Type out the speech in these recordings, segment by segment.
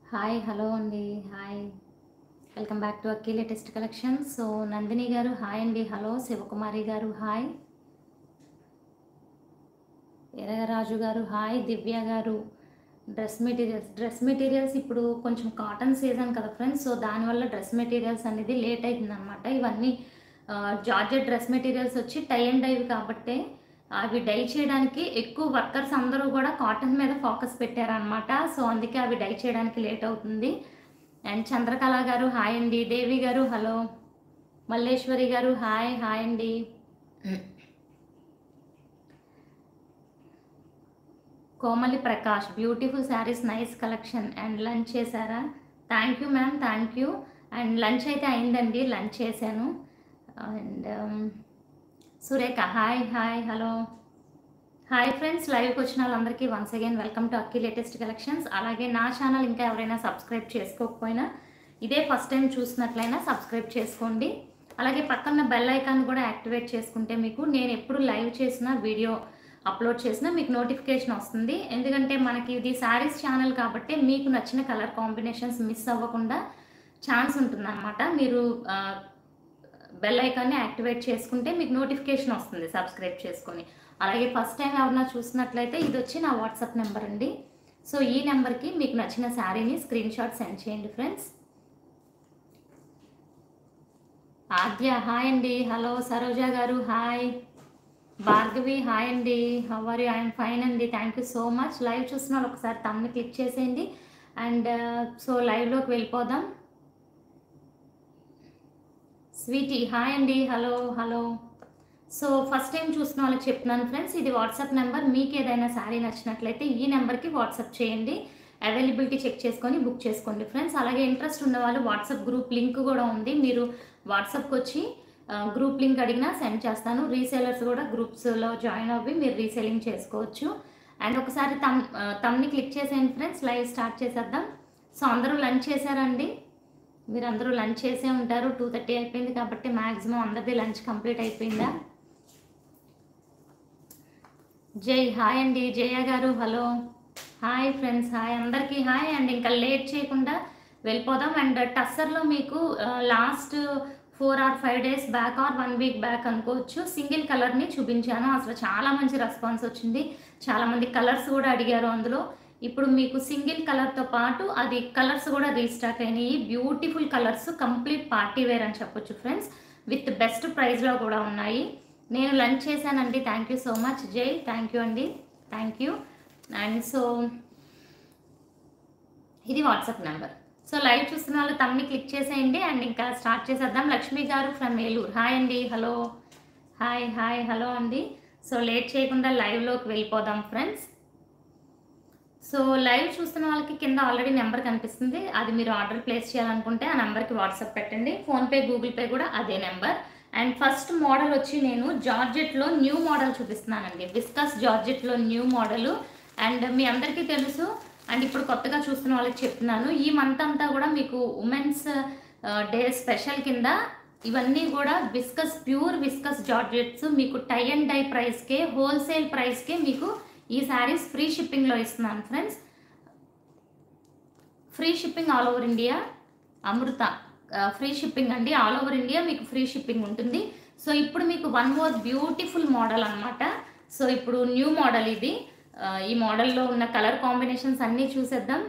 hi hello అండి hi welcome back to Akki latest collection so Nandini గారు hi అండి hello శివకుమారి గారు హాయ్ ఎరగరాజు గారు హాయ్ దివ్య గారు డ్రెస్ మెటీరియల్స్ డ్రెస్ మెటీరియల్స్ ఇప్పుడు కొంచెం కాటన్ సీజన్ కదా ఫ్రెండ్స్ సో దానివల్ల డ్రెస్ మెటీరియల్స్ అనేది లేట్ అవుతుంది అనమాట ఇవన్నీ జార్జెట్ డ్రెస్ మెటీరియల్స్ వచ్చి టై అండ్ డైవ్ కాబట్టే అవి డై చేయడానికి ఎక్కువ వర్కర్స్ అందరూ కూడా కాటన్ మీద ఫోకస్ పెట్టారనమాట సో అందుకే అవి డై చేయడానికి లేట్ అవుతుంది అండ్ చంద్రకళ గారు హాయ్ అండి దేవి గారు హలో మల్లేశ్వరి గారు హాయ్ హాయ్ అండి Komali Prakash beautiful saris nice collection and lunch చేశారా thank you ma'am thank you and lunch అయితే అయిందండి లంచ్ చేశాను and Surekha hi hi hello hi friends లైవ్కి వచ్చిన వాళ్ళందరికీ once again welcome to Akki latest collections అలాగే నా ఛానల్ ఇంకా ఎవరైనా సబ్స్క్రైబ్ చేసుకోకపోయినా ఇదే ఫస్ట్ టైం చూసినట్లయినా సబ్స్క్రైబ్ చేసుకోండి అలాగే పక్కన బెల్ ఐకాన్ కూడా యాక్టివేట్ చేసుకుంటే మీకు నేను ఎప్పుడు లైవ్ చేసిన వీడియో అప్లోడ్ చేసినా మీకు నోటిఫికేషన్ వస్తుంది ఎందుకంటే మనకి ఇది శారీస్ ఛానల్ కాబట్టి మీకు నచ్చిన కలర్ కాంబినేషన్స్ మిస్ అవ్వకుండా ఛాన్స్ ఉంటుందన్నమాట మీరు బెల్ ఐకాన్ని యాక్టివేట్ చేసుకుంటే మీకు నోటిఫికేషన్ వస్తుంది సబ్స్క్రైబ్ చేసుకొని అలాగే ఫస్ట్ టైం ఎవరన్నా చూసినట్లయితే ఇది వచ్చి నా వాట్సాప్ నెంబర్ అండి సో ఈ నెంబర్కి మీకు నచ్చిన శారీని స్క్రీన్ షాట్ సెండ్ చేయండి ఫ్రెండ్స్ ఆద్య హాయ్ అండి హలో సరోజా గారు హాయ్ భార్గవి హాయ్ అండి హవర్ యూ ఐఎమ్ ఫైన్ అండి thank you so much live చూసిన వాళ్ళు ఒకసారి తమ్ని క్లిక్ చేసేయండి అండ్ సో లైవ్లోకి వెళ్ళిపోదాం స్వీటీ హాయ్ అండి hello hello so first time చూసిన వాళ్ళకి చెప్తున్నాను ఫ్రెండ్స్ ఇది వాట్సాప్ నెంబర్ మీకు ఏదైనా శారీ నచ్చినట్లయితే ఈ నెంబర్కి వాట్సాప్ చేయండి అవైలబిలిటీ చెక్ చేసుకొని బుక్ చేసుకోండి ఫ్రెండ్స్ అలాగే ఇంట్రెస్ట్ ఉన్న వాళ్ళు వాట్సాప్ గ్రూప్ లింక్ కూడా ఉంది మీరు వాట్సాప్కి వచ్చి గ్రూప్ లింక్ అడిగినా సెండ్ చేస్తాను రీసేలర్స్ కూడా గ్రూప్స్లో జాయిన్ అవ్వి మీరు రీసేలింగ్ చేసుకోవచ్చు అండ్ ఒకసారి తమ్ తమ్ని క్లిక్ చేసేయండి ఫ్రెండ్స్ లైవ్ స్టార్ట్ చేసేద్దాం సో అందరూ లంచ్ చేశారండి మీరు అందరూ లంచ్ చేసే ఉంటారు టూ థర్టీ అయిపోయింది కాబట్టి మ్యాక్సిమం అందరిది లంచ్ కంప్లీట్ అయిపోయిందా జై హాయ్ అండి జయ గారు హలో హాయ్ ఫ్రెండ్స్ హాయ్ అందరికీ హాయ్ అండ్ ఇంకా లేట్ చేయకుండా వెళ్ళిపోదాం అండ్ టస్సర్లో మీకు last four or five days back or one week back అనుకోవచ్చు సింగిల్ కలర్ని చూపించాను అసలు చాలా మంచి రెస్పాన్స్ వచ్చింది చాలామంది కలర్స్ కూడా అడిగారు అందులో ఇప్పుడు మీకు సింగిల్ కలర్తో పాటు అది కలర్స్ కూడా రీస్టాక్ అయినాయి beautiful colours complete party wear అని చెప్పొచ్చు ఫ్రెండ్స్ విత్ బెస్ట్ ప్రైస్లో కూడా ఉన్నాయి నేను లంచ్ చేశానండి thank you so much Jai thank you అండి థ్యాంక్ యూ అండ్ సో ఇది వాట్సాప్ నెంబర్ సో లైవ్ చూస్తున్న వాళ్ళు తమ్ని క్లిక్ చేసేయండి అండ్ ఇంకా స్టార్ట్ చేసేద్దాం లక్ష్మి గారు ఫ్రమ్ ఏలూరు హాయ్ అండి హలో హాయ్ హాయ్ హలో అండి సో లేట్ చేయకుండా లైవ్లోకి వెళ్ళిపోదాం ఫ్రెండ్స్ సో లైవ్ చూస్తున్న వాళ్ళకి కింద ఆల్రెడీ నెంబర్ కనిపిస్తుంది అది మీరు ఆర్డర్ ప్లేస్ చేయాలనుకుంటే ఆ నెంబర్కి వాట్సాప్ పెట్టండి ఫోన్పే గూగుల్ పే కూడా అదే నెంబర్ అండ్ ఫస్ట్ మోడల్ వచ్చి నేను జార్జెట్లో న్యూ మోడల్ చూపిస్తున్నానండి విస్కస్ జార్జెట్లో న్యూ మోడల్ అండ్ మీ అందరికీ తెలుసు అండ్ ఇప్పుడు కొత్తగా చూస్తున్న వాళ్ళకి చెప్తున్నాను ఈ మంత్ అంతా కూడా మీకు ఉమెన్స్ డే స్పెషల్ కింద ఇవన్నీ కూడా విస్కస్ ప్యూర్ విస్కస్ జార్జెట్స్ మీకు టై అండ్ డై ప్రైస్కే హోల్సేల్ ప్రైస్కే మీకు ఈ శారీస్ ఫ్రీ షిప్పింగ్లో ఇస్తున్నాను friends free shipping all over India Amrita free shipping అండి ఆల్ ఓవర్ ఇండియా మీకు ఫ్రీ షిప్పింగ్ ఉంటుంది సో ఇప్పుడు మీకు వన్ మోర్ బ్యూటిఫుల్ మోడల్ అనమాట సో ఇప్పుడు న్యూ మోడల్ ఇది ఈ మోడల్లో ఉన్న కలర్ కాంబినేషన్స్ అన్నీ చూసేద్దాం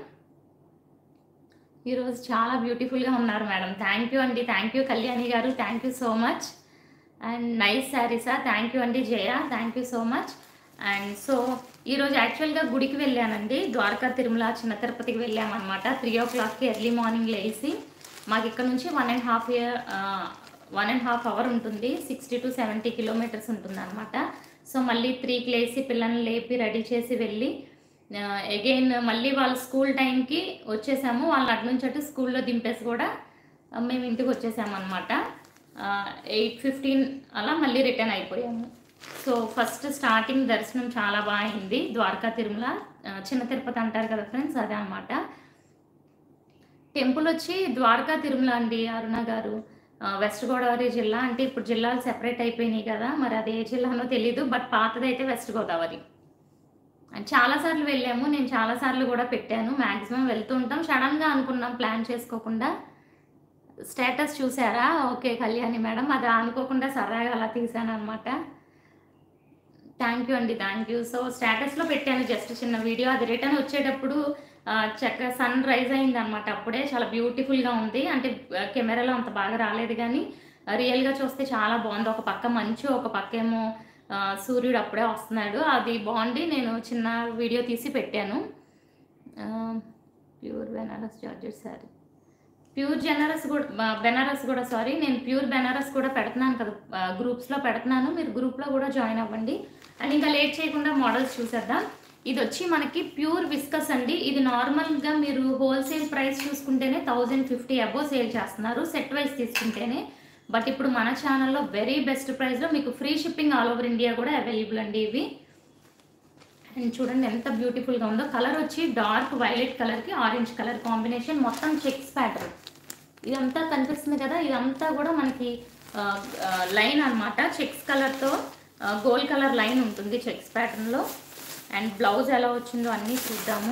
ఈరోజు చాలా బ్యూటిఫుల్గా ఉన్నారు మేడం థ్యాంక్ యూ అండి థ్యాంక్ యూ కళ్యాణి గారు thank you so much and nice శారీసా థ్యాంక్ యూ అండి Jaya thank you so much and so ఈరోజు యాక్చువల్గా గుడికి వెళ్ళానండి ద్వారకా తిరుమల చిన్న తిరుపతికి వెళ్ళామన్నమాట త్రీ ఓ క్లాక్కి ఎర్లీ మార్నింగ్ లేచి మాకు ఇక్కడ నుంచి one and half year one and half hour ఉంటుంది సిక్స్టీ టు సెవెంటీ కిలోమీటర్స్ ఉంటుంది అనమాట సో మళ్ళీ త్రీకి లేచి పిల్లల్ని లేపి రెడీ చేసి వెళ్ళి అగైన్ మళ్ళీ వాళ్ళ స్కూల్ టైంకి వచ్చేసాము వాళ్ళని అటు నుంచి అటు స్కూల్లో దింపేసి కూడా మేము ఇంటికి వచ్చేసాము అనమాట ఎయిట్ ఫిఫ్టీన్ అలా మళ్ళీ రిటర్న్ అయిపోయాము సో ఫస్ట్ స్టార్టింగ్ దర్శనం చాలా బాగా అయింది ద్వారకా తిరుమల చిన్న తిరుపతి అంటారు కదా ఫ్రెండ్స్ అదే అనమాట టెంపుల్ వచ్చి ద్వారకా తిరుమల అండి అరుణ గారు వెస్ట్ గోదావరి జిల్లా అంటే ఇప్పుడు జిల్లాలు సెపరేట్ అయిపోయినాయి కదా మరి అది ఏ జిల్లానో తెలీదు బట్ పాతదైతే వెస్ట్ గోదావరి చాలాసార్లు వెళ్ళాము నేను చాలాసార్లు కూడా పెట్టాను మ్యాక్సిమం వెళ్తూ ఉంటాం సడన్గా అనుకున్నాం ప్లాన్ చేసుకోకుండా స్టేటస్ చూసారా ఓకే కళ్యాణి మేడం అది అనుకోకుండా సరదాగా అలా తీసాను అనమాట థ్యాంక్ యూ అండి థ్యాంక్ యూ సో స్టేటస్లో పెట్టాను జస్ట్ చిన్న వీడియో అది రిటర్న్ వచ్చేటప్పుడు ఆ, చక్కగా సన్ రైజ్ అయింది అనమాట అప్పుడే చాలా బ్యూటిఫుల్గా ఉంది అంటే ఆ, కెమెరాలో అంత బాగా రాలేదు కానీ ఆ, రియల్గా చూస్తే చాలా బాగుంది ఒక పక్క మంచు ఒక పక్క ఏమో ఆ, సూర్యుడు అప్పుడే వస్తున్నాడు అది బాగుంది నేను చిన్న వీడియో తీసి పెట్టాను pure Banaras georgette sari pure జెనరస్ కూడా బ- బెనారస్ కూడా సారీ నేను ప్యూర్ బెనారస్ కూడా పెడుతున్నాను కదా ఆ, గ్రూప్స్లో పెడుతున్నాను మీరు గ్రూప్లో కూడా జాయిన్ అవ్వండి అండ్ ఇంకా లేట్ చేయకుండా మోడల్స్ చూసేద్దాం ఇది వచ్చి మనకి ప్యూర్ విస్కస్ అండి ఇది నార్మల్గా మీరు హోల్సేల్ ప్రైస్ చూసుకుంటేనే థౌజండ్ ఫిఫ్టీ అబో సేల్ చేస్తున్నారు సెట్ వైజ్ తీసుకుంటేనే బట్ ఇప్పుడు మన ఛానల్లో వెరీ బెస్ట్ ప్రైస్లో మీకు free shipping all over India కూడా అవైలబుల్ అండి ఇవి అండ్ చూడండి ఎంత బ్యూటిఫుల్గా ఉందో కలర్ వచ్చి డార్క్ వైలెట్ కలర్కి ఆరెంజ్ కలర్ కాంబినేషన్ మొత్తం చెక్స్ ప్యాటర్న్ ఇదంతా కనిపిస్తుంది కదా ఇదంతా కూడా మనకి లైన్ అన్నమాట చెక్స్ కలర్తో గోల్డ్ కలర్ లైన్ ఉంటుంది చెక్స్ ప్యాటర్న్లో అండ్ బ్లౌజ్ ఎలా వచ్చిందో అన్నీ చూద్దాము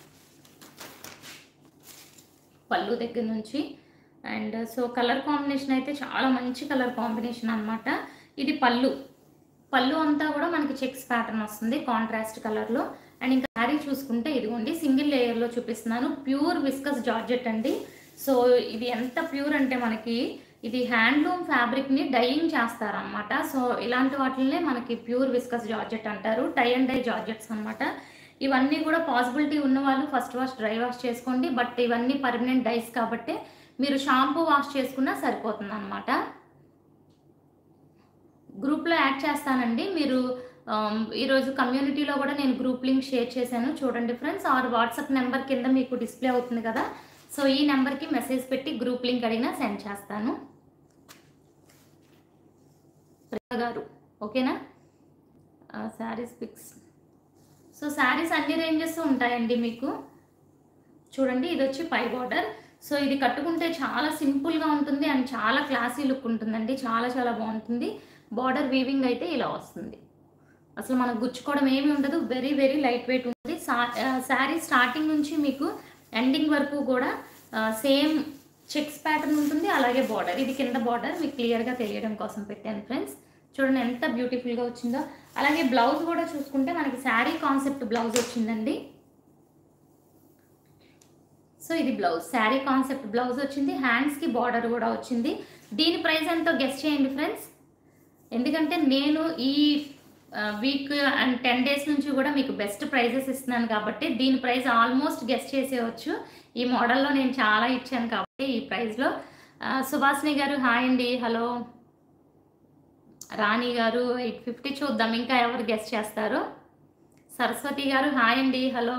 పళ్ళు దగ్గర నుంచి అండ్ సో కలర్ కాంబినేషన్ అయితే చాలా మంచి కలర్ కాంబినేషన్ అన్నమాట ఇది పళ్ళు పళ్ళు అంతా కూడా మనకి చెక్స్ ప్యాటర్న్ వస్తుంది కాంట్రాస్ట్ కలర్లో అండ్ ఇంకా శారీ చూసుకుంటే ఇదిగోండి సింగిల్ లేయర్లో చూపిస్తున్నాను ప్యూర్ విస్కస్ జార్జెట్ అండి సో ఇది ఎంత ప్యూర్ అంటే మనకి ఇది హ్యాండ్లూమ్ ఫ్యాబ్రిక్ని డైయింగ్ చేస్తారనమాట సో ఇలాంటి వాటిల్నే మనకి ప్యూర్ విస్కస్ జార్జెట్ అంటారు టై అండ్ డై జార్జెట్స్ అన్నమాట ఇవన్నీ కూడా పాసిబిలిటీ ఉన్న వాళ్ళు ఫస్ట్ వాష్ డ్రై వాష్ చేసుకోండి బట్ ఇవన్నీ పర్మనెంట్ డైస్ కాబట్టి మీరు షాంపూ వాష్ చేసుకున్నా సరిపోతుంది అనమాట గ్రూప్లో యాడ్ చేస్తానండి మీరు ఆమ్, ఈరోజు కమ్యూనిటీలో కూడా నేను గ్రూప్ లింక్ షేర్ చేశాను చూడండి ఫ్రెండ్స్ ఆర్ వాట్సాప్ నెంబర్ కింద మీకు డిస్ప్లే అవుతుంది కదా సో ఈ నెంబర్కి మెసేజ్ పెట్టి గ్రూప్ లింక్ అడిగినా సెండ్ చేస్తాను ప్రియ గారు ఓకేనా శారీస్ పిక్స్ సో శారీస్ అన్ని రేంజెస్ ఉంటాయండి మీకు చూడండి ఇది వచ్చి పై బార్డర్ సో ఇది కట్టుకుంటే చాలా సింపుల్గా ఉంటుంది అండ్ చాలా క్లాసీ లుక్ ఉంటుందండి చాలా చాలా బాగుంటుంది బార్డర్ వీవింగ్ అయితే ఇలా వస్తుంది అసలు మనకు గుచ్చుకోవడం ఏమీ ఉండదు వెరీ వెరీ లైట్ వెయిట్ ఉంటుంది శారీ స్టార్టింగ్ నుంచి మీకు ఎండింగ్ వరకు కూడా సేమ్ చెక్స్ ప్యాటర్న్ ఉంటుంది అలాగే బార్డర్ ఇది కింద బార్డర్ మీకు క్లియర్గా తెలియడం కోసం పెట్టాను ఫ్రెండ్స్ చూడండి ఎంత బ్యూటిఫుల్గా వచ్చిందో అలాగే బ్లౌజ్ కూడా చూసుకుంటే మనకి శారీ కాన్సెప్ట్ బ్లౌజ్ వచ్చిందండి సో ఇది బ్లౌజ్ శారీ కాన్సెప్ట్ బ్లౌజ్ వచ్చింది హ్యాండ్స్కి బార్డర్ కూడా వచ్చింది దీని ప్రైస్ ఎంతో గెస్ట్ చేయండి ఫ్రెండ్స్ ఎందుకంటే నేను ఈ వీక్ అండ్ టెన్ డేస్ నుంచి కూడా మీకు బెస్ట్ ప్రైజెస్ ఇస్తున్నాను కాబట్టి దీని ప్రైస్ ఆల్మోస్ట్ గెస్ట్ చేసేయచ్చు ఈ మోడల్లో నేను చాలా ఇచ్చాను కాబట్టి ఈ ప్రైస్లో సుభాషిణి గారు హాయ్ అండి హలో రాణి గారు ఎయిట్ ఫిఫ్టీ చూద్దాం ఇంకా ఎవరు గెస్ట్ చేస్తారు సరస్వతి గారు హాయ్ అండి హలో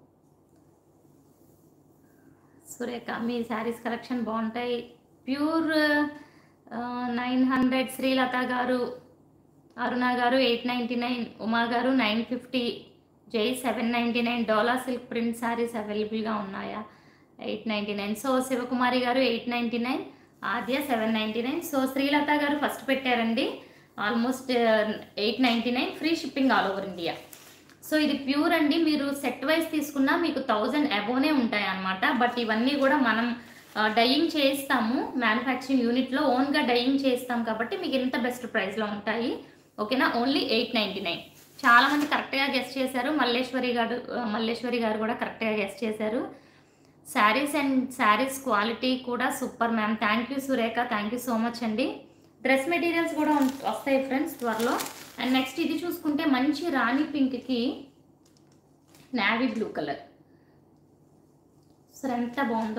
సురేఖ మీ శారీస్ కలెక్షన్ బాగుంటాయి pure nine hundred Srilatha garu Aruna garu eight ninety nine Uma garu nine fifty Jai seven ninety nine Dola silk print saris అవైలబుల్గా ఉన్నాయా eight ninety nine so Sivakumari garu eight ninety nine Aadya seven ninety nine so Srilatha garu first పెట్టారండి almost eight ninety nine free shipping all over India so ఇది pure అండి మీరు set wise తీసుకున్నా మీకు thousand అబోనే ఉంటాయి అన్నమాట బట్ ఇవన్నీ కూడా మనం డయింగ్ చేస్తాము మ్యానుఫ్యాక్చరింగ్ యూనిట్లో ఓన్గా డయింగ్ చేస్తాం కాబట్టి మీకు ఇంత బెస్ట్ ప్రైస్లో ఉంటాయి ఓకేనా ఓన్లీ ఎయిట్ నైంటీ నైన్ చాలామంది కరెక్ట్గా గెస్ట్ చేశారు మల్లేశ్వరి గారు ఆ, మల్లేశ్వరి గారు కూడా కరెక్ట్గా గెస్ట్ చేశారు శారీస్ అండ్ శారీస్ క్వాలిటీ కూడా super ma'am thank you Surekha thank you so much అండి డ్రెస్ మెటీరియల్స్ కూడా ఉం- వస్తాయి ఫ్రెండ్స్ త్వరలో అండ్ నెక్స్ట్ ఇది చూసుకుంటే మంచి రాణి పింక్కి నావీ బ్లూ కలర్ సరే ఎంత బాగుందో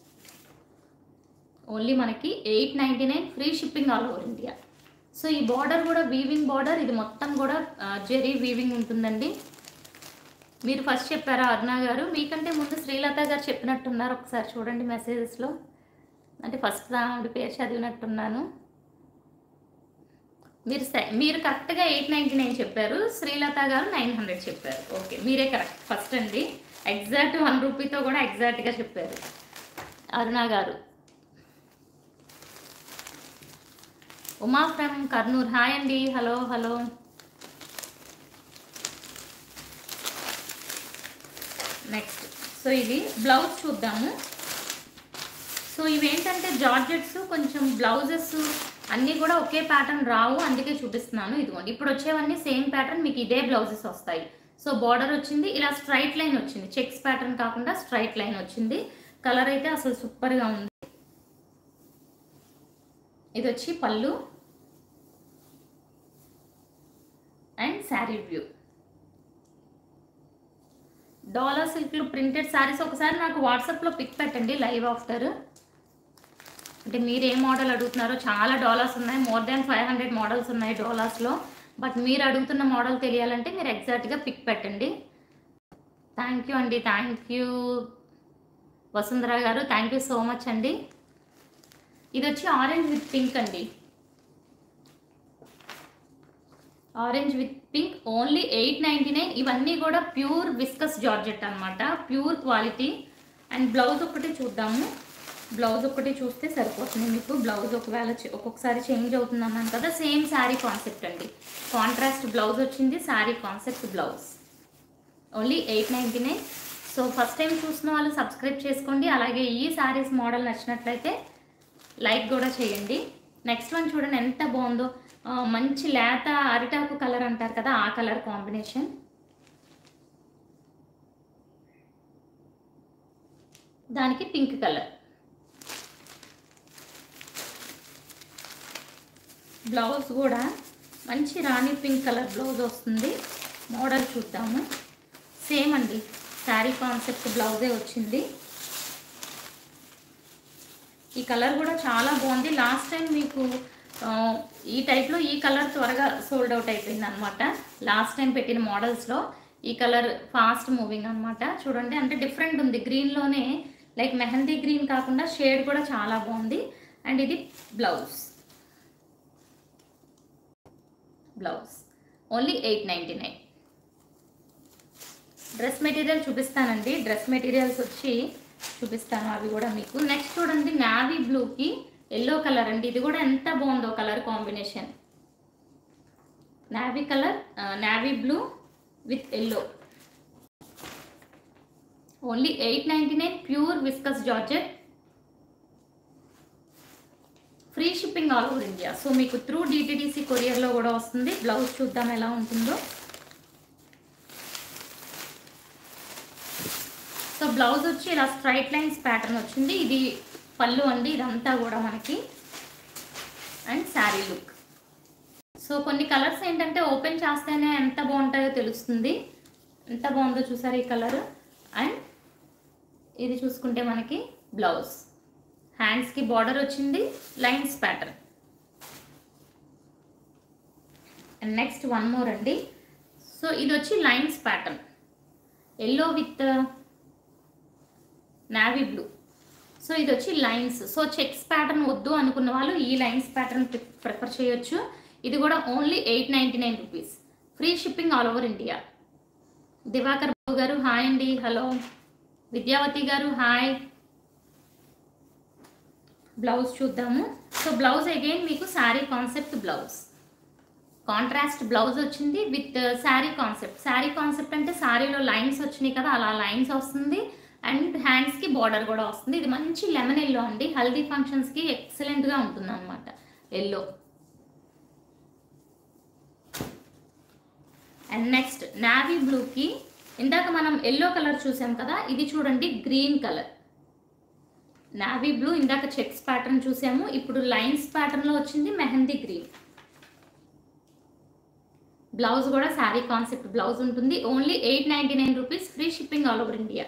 ఓన్లీ మనకి eight ninety nine free shipping all over India so ఈ బార్డర్ కూడా వీవింగ్ బార్డర్ ఇది మొత్తం కూడా జెరీ వీవింగ్ ఉంటుందండి మీరు ఫస్ట్ చెప్పారా అరుణ గారు మీకంటే ముందు శ్రీలత గారు చెప్పినట్టున్నారు ఒకసారి చూడండి మెసేజెస్లో అంటే ఫస్ట్ ఆవిడ పేరు చదివినట్టున్నాను మీరు సై- మీరు కరెక్ట్గా ఎయిట్ నైంటీ నైన్ చెప్పారు శ్రీలత గారు నైన్ హండ్రెడ్ చెప్పారు ఓకే మీరే కరెక్ట్ ఫస్ట్ అండి ఎగ్జాక్ట్ వన్ రూపీతో కూడా ఎగ్జాక్ట్గా చెప్పారు అరుణ గారు ఉమా ఫ్రమ్ కర్నూలు హాయ్ అండి హలో హలో నెక్స్ట్ సో ఇది బ్లౌజ్ చూద్దాము సో ఇవేంటంటే జార్జెట్స్ కొంచెం బ్లౌజెస్ అన్నీ కూడా ఒకే ప్యాటర్న్ రావు అందుకే చూపిస్తున్నాను ఇదిగోండి ఇప్పుడు వచ్చేవన్నీ సేమ్ ప్యాటర్న్ మీకు ఇదే బ్లౌజెస్ వస్తాయి సో బార్డర్ వచ్చింది ఇలా స్ట్రైట్ లైన్ వచ్చింది చెక్స్ ప్యాటర్న్ కాకుండా స్ట్రైట్ లైన్ వచ్చింది కలర్ అయితే అసలు సూపర్గా ఉంది ఇది వచ్చి పళ్ళు అండ్ శారీ వ్యూ డాలర్ సిల్క్లు ప్రింటెడ్ శారీస్ ఒకసారి నాకు వాట్సాప్లో పిక్ పెట్టండి లైవ్ ఆఫ్టర్ అంటే మీరు ఏ మోడల్ అడుగుతున్నారో చాలా డాలర్స్ ఉన్నాయి more than five hundred models ఉన్నాయి డాలర్స్లో బట్ మీరు అడుగుతున్న మోడల్ తెలియాలంటే మీరు ఎగ్జాక్ట్గా పిక్ పెట్టండి థ్యాంక్ యూ అండి thank you Vasundhara garu thank you so much అండి ఇది వచ్చి ఆరెంజ్ విత్ పింక్ అండి orange with pink only eight ninety nine ఇవన్నీ కూడా ప్యూర్ విస్కస్ జార్జెట్ అనమాట ప్యూర్ క్వాలిటీ అండ్ బ్లౌజ్ ఒకటి చూద్దాము బ్లౌజ్ ఒకటి చూస్తే సరిపోతుంది మీకు బ్లౌజ్ ఒకవేళ చే- ఒక్కొక్కసారి చేంజ్ అవుతుంది అన్నాను కదా సేమ్ శారీ కాన్సెప్ట్ అండి కాంట్రాస్ట్ బ్లౌజ్ వచ్చింది sari concept blouse only eight ninety nine so first time చూసిన వాళ్ళు సబ్స్క్రైబ్ చేసుకోండి అలాగే ఈ శారీస్ మోడల్ నచ్చినట్లయితే లైక్ కూడా చేయండి నెక్స్ట్ వన్ చూడండి ఎంత బాగుందో ఆ, మంచి లేత అరిటాకు కలర్ అంటారు కదా ఆ కలర్ కాంబినేషన్ దానికి పింక్ కలర్ బ్లౌజ్ కూడా మంచి రాణి పింక్ కలర్ బ్లౌజ్ వస్తుంది మోడల్ చూద్దాము సేమ్ అండి శారీ కాన్సెప్ట్ బ్లౌజే వచ్చింది ఈ కలర్ కూడా చాలా బాగుంది లాస్ట్ టైం మీకు ఆ, ఈ టైప్లో ఈ కలర్ త్వరగా సోల్డ్ అవుట్ అయిపోయింది అనమాట లాస్ట్ టైం పెట్టిన మోడల్స్లో ఈ కలర్ ఫాస్ట్ మూవింగ్ అనమాట చూడండి అంటే డిఫరెంట్ ఉంది గ్రీన్లోనే లైక్ మెహందీ గ్రీన్ కాకుండా షేడ్ కూడా చాలా బాగుంది అండ్ ఇది blouse blouse only eight ninety nine dress material చూపిస్తానండి డ్రెస్ మెటీరియల్స్ వచ్చి చూపిస్తాను అవి కూడా మీకు నెక్స్ట్ చూడండి నావీ బ్లూకి ఎల్లో కలర్ అండి ఇది కూడా ఎంత బాగుందో colour combination navy colour navy blue with yellow only eight ninety nine pure viscose georgette free shipping all over India so మీకు త్రూ డిటిడిసి కొరియర్లో కూడా వస్తుంది బ్లౌజ్ చూద్దాం ఎలా ఉంటుందో సో బ్లౌజ్ వచ్చి ఇలా స్ట్రైట్ లైన్స్ ప్యాటర్న్ వచ్చింది ఇది పళ్ళు అండి ఇదంతా కూడా మనకి అండ్ శారీ లుక్ సో కొన్ని కలర్స్ ఏంటంటే ఓపెన్ చేస్తేనే ఎంత బాగుంటాయో తెలుస్తుంది ఎంత బాగుందో చూసారు ఈ కలర్ అండ్ ఇది చూసుకుంటే మనకి బ్లౌజ్ హ్యాండ్స్కి బార్డర్ వచ్చింది lines pattern and next one more అండి సో ఇది వచ్చి lines pattern yellow with navy blue so ఇది వచ్చి లైన్స్ సో చెక్స్ ప్యాటర్న్ వద్దు అనుకున్న వాళ్ళు ఈ లైన్స్ ప్యాటర్న్ ప్రిఫర్ చేయొచ్చు ఇది కూడా only eight ninety nine rupees free shipping all over India Divakar Babu garu hi అండి hello Vidyavathi garu hi blouse చూద్దాము సో బ్లౌజ్ అగైన్ మీకు sari concept blouse contrast blouse వచ్చింది with sari concept sari concept అంటే శారీలో లైన్స్ వచ్చినాయి కదా అలా లైన్స్ వస్తుంది అండ్ హ్యాండ్స్కి బార్డర్ కూడా వస్తుంది ఇది మంచి లెమన్ ఎల్లో అండి హల్దీ ఫంక్షన్స్కి ఎక్సలెంట్గా ఉంటుంది అనమాట ఎల్లో అండ్ నెక్స్ట్ నావీ బ్లూకి ఇందాక మనం ఎల్లో కలర్ చూసాం కదా ఇది చూడండి గ్రీన్ కలర్ నావీ బ్లూ ఇందాక చెక్స్ ప్యాటర్న్ చూసాము ఇప్పుడు లైన్స్ ప్యాటర్న్లో వచ్చింది మెహందీ గ్రీన్ బ్లౌజ్ కూడా శారీ కాన్సెప్ట్ బ్లౌజ్ ఉంటుంది only eight ninety nine rupees free shipping all over India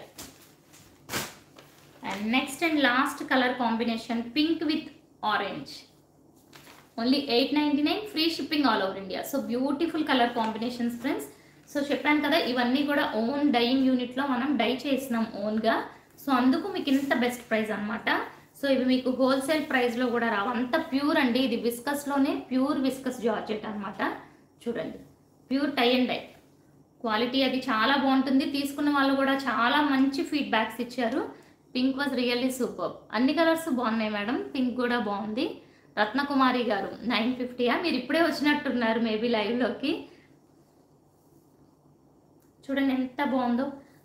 and next and last colour combination pink with orange only eight ninety nine free shipping all over India so beautiful colour combinations friends so చెప్పాను కదా ఇవన్నీ కూడా own dyeing యూనిట్లో మనం die చేసినాం ఓన్గా so అందుకు మీకు ఇంత బెస్ట్ ప్రైస్ అనమాట సో ఇవి మీకు హోల్సేల్ ప్రైస్లో కూడా రావు అంత ప్యూర్ అండి ఇది విస్కస్లోనే ప్యూర్ విస్కస్ జార్జెట్ అనమాట చూడండి pure tie and dye quality అది చాలా బాగుంటుంది తీసుకున్న వాళ్ళు కూడా చాలా మంచి ఫీడ్బ్యాక్స్ ఇచ్చారు పింక్ వాజ్ రియల్లీ సూపర్ అన్ని కలర్స్ బాగున్నాయి మేడం పింక్ కూడా బాగుంది రత్నకుమారి గారు నైన్ ఫిఫ్టీయా మీరు ఇప్పుడే వచ్చినట్టున్నారు మేబీ లైవ్లోకి చూడండి ఎంత బాగుందో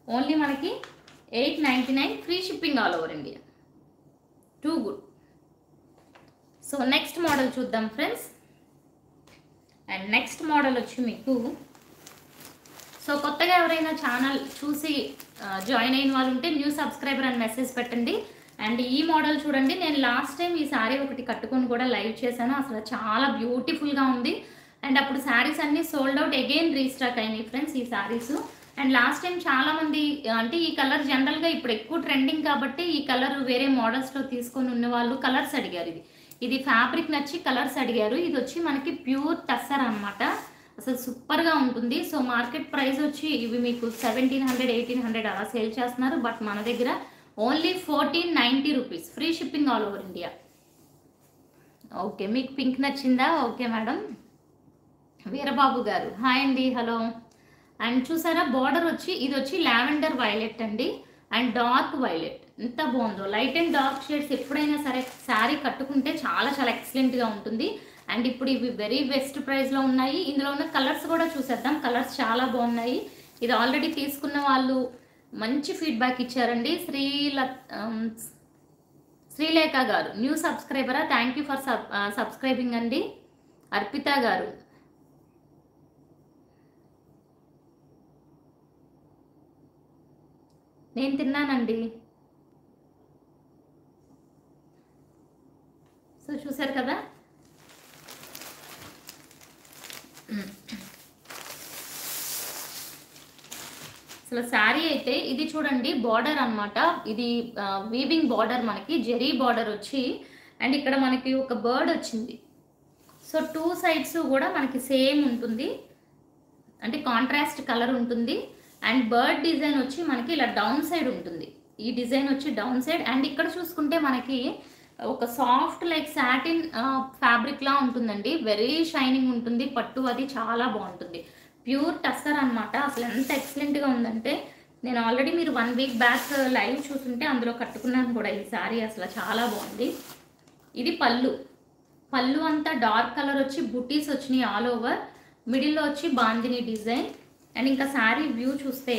ఓన్లీ మనకి eight ninety nine free shipping all over India too good so next model చూద్దాం ఫ్రెండ్స్ అండ్ నెక్స్ట్ మోడల్ వచ్చి మీకు సో కొత్తగా ఎవరైనా ఛానల్ చూసి జాయిన్ అయిన వాళ్ళు ఉంటే న్యూ సబ్స్క్రైబర్ అని మెసేజ్ పెట్టండి అండ్ ఈ మోడల్ చూడండి నేను లాస్ట్ టైం ఈ శారీ ఒకటి కట్టుకొని కూడా లైవ్ చేశాను అసలు చాలా బ్యూటిఫుల్గా ఉంది అండ్ అప్పుడు శారీస్ అన్నీ సోల్డ్ అవుట్ అగైన్ రీస్టాక్ అయినాయి ఫ్రెండ్స్ ఈ శారీస్ అండ్ లాస్ట్ టైం చాలా మంది అంటే ఈ కలర్ జనరల్గా ఇప్పుడు ఎక్కువ ట్రెండింగ్ కాబట్టి ఈ కలర్ వేరే మోడల్స్లో తీసుకొని ఉన్న వాళ్ళు కలర్స్ అడిగారు ఇది ఇది ఫ్యాబ్రిక్ నచ్చి కలర్స్ అడిగారు ఇది వచ్చి మనకి ప్యూర్ టస్సర్ అన్నమాట అసలు సూపర్గా ఉంటుంది సో మార్కెట్ ప్రైస్ వచ్చి ఇవి మీకు సెవెంటీన్ హండ్రెడ్ ఎయిటీన్ హండ్రెడ్ అలా సేల్ చేస్తున్నారు బట్ మన దగ్గర only fourteen ninety rupees free shipping all over India okay మీకు పింక్ నచ్చిందా okay madam Veerababu garu hi అండి హలో అండ్ చూసారా బార్డర్ వచ్చి ఇది వచ్చి లావెండర్ వైలెట్ అండి అండ్ డార్క్ వైలెట్ ఎంత బాగుందో లైట్ అండ్ డార్క్ షేడ్స్ ఎప్పుడైనా సరే శారీ కట్టుకుంటే చాలా చాలా ఎక్సలెంట్గా ఉంటుంది అండ్ ఇప్పుడు ఇవి వెరీ బెస్ట్ ప్రైస్లో ఉన్నాయి ఇందులో ఉన్న కలర్స్ కూడా చూసేద్దాం కలర్స్ చాలా బాగున్నాయి ఇది ఆల్రెడీ తీసుకున్న వాళ్ళు మంచి ఫీడ్బ్యాక్ ఇచ్చారండి శ్రీల ఆమ్, శ్రీలేఖ గారు న్యూ సబ్స్క్రైబరా thank you for sub subscribing అండి అర్పిత గారు నేను తిన్నానండి సో చూసారు కదా అసలు శారీ అయితే ఇది చూడండి బార్డర్ అన్నమాట ఇది వీవింగ్ బార్డర్ మనకి జెరీ బార్డర్ వచ్చి అండ్ ఇక్కడ మనకి ఒక బర్డ్ వచ్చింది సో టూ సైడ్స్ కూడా మనకి సేమ్ ఉంటుంది అంటే కాంట్రాస్ట్ కలర్ ఉంటుంది అండ్ బర్డ్ డిజైన్ వచ్చి మనకి ఇలా డౌన్ సైడ్ ఉంటుంది ఈ డిజైన్ వచ్చి డౌన్ సైడ్ అండ్ ఇక్కడ చూసుకుంటే మనకి ఒక సాఫ్ట్ లైక్ సాటిన్ ఫ్యాబ్రిక్ లా ఉంటుందండి వెరీ షైనింగ్ ఉంటుంది పట్టు అది చాలా బాగుంటుంది ప్యూర్ టస్సర్ అన్నమాట అసలు ఎంత ఎక్సలెంట్గా ఉందంటే నేను ఆల్రెడీ మీరు వన్ వీక్ బ్యాక్ లైవ్ చూస్తుంటే అందులో కట్టుకున్నాను కూడా ఈ సారీ అసలు చాలా బాగుంది ఇది పళ్ళు పళ్ళు అంతా డార్క్ కలర్ వచ్చి బుటీస్ వచ్చినాయి ఆల్ ఓవర్ మిడిల్లో వచ్చి బాందిని డిజైన్ అండ్ ఇంకా శారీ వ్యూ చూస్తే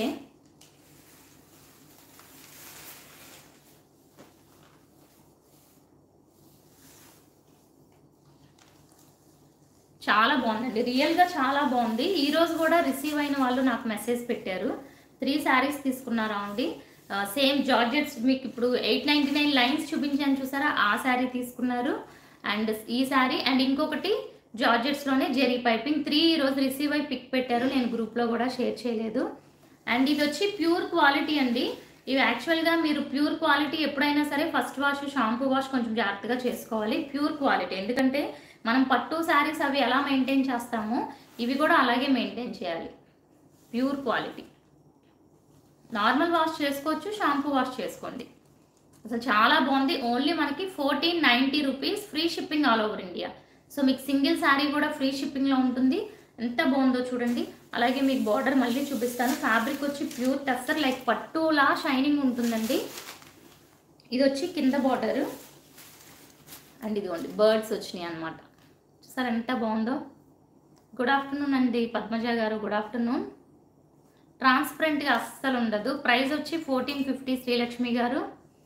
చాలా బాగుందండి రియల్గా చాలా బాగుంది ఈ రోజు కూడా రిసీవ్ అయిన వాళ్ళు నాకు మెసేజ్ పెట్టారు త్రీ శారీస్ తీసుకున్నారా అండి సేమ్ జార్జెట్స్ మీకు ఇప్పుడు ఎయిట్ నైంటీ నైన్ లైన్స్ చూపించాను చూసారా ఆ శారీ తీసుకున్నారు అండ్ ఈ శారీ అండ్ ఇంకొకటి జార్జెట్స్లోనే జెరీ పైపింగ్ త్రీ ఈరోజు రిసీవ్ అయి పిక్ పెట్టారు నేను గ్రూప్లో కూడా షేర్ చేయలేదు అండ్ ఇది వచ్చి ప్యూర్ క్వాలిటీ అండి ఇవి యాక్చువల్గా మీరు ప్యూర్ క్వాలిటీ ఎప్పుడైనా సరే ఫస్ట్ వాష్ షాంపూ వాష్ కొంచెం జాగ్రత్తగా చేసుకోవాలి ప్యూర్ క్వాలిటీ ఎందుకంటే మనం పట్టు శారీస్ అవి ఎలా మెయింటైన్ చేస్తామో ఇవి కూడా అలాగే మెయింటైన్ చేయాలి ప్యూర్ క్వాలిటీ నార్మల్ వాష్ చేసుకోవచ్చు షాంపూ వాష్ చేసుకోండి అసలు చాలా బాగుంది ఓన్లీ మనకి fourteen ninety rupees free shipping all over India so మీకు సింగిల్ శారీ కూడా ఫ్రీ షిప్పింగ్లో ఉంటుంది ఎంత బాగుందో చూడండి అలాగే మీకు బార్డర్ మళ్ళీ చూపిస్తాను ఫ్యాబ్రిక్ వచ్చి ప్యూర్ టస్సర్ లైక్ పట్టులా షైనింగ్ ఉంటుందండి ఇది వచ్చి కింద బార్డరు అండ్ ఇదిగోండి బర్డ్స్ వచ్చినాయి అనమాట చూసారు ఎంత బాగుందో గుడ్ ఆఫ్టర్నూన్ అండి పద్మజ గారు గుడ్ ఆఫ్టర్నూన్ ట్రాన్స్పరెంట్గా అస్సలు ఉండదు ప్రైస్ వచ్చి ఫోర్టీన్ ఫిఫ్టీ శ్రీలక్ష్మి గారు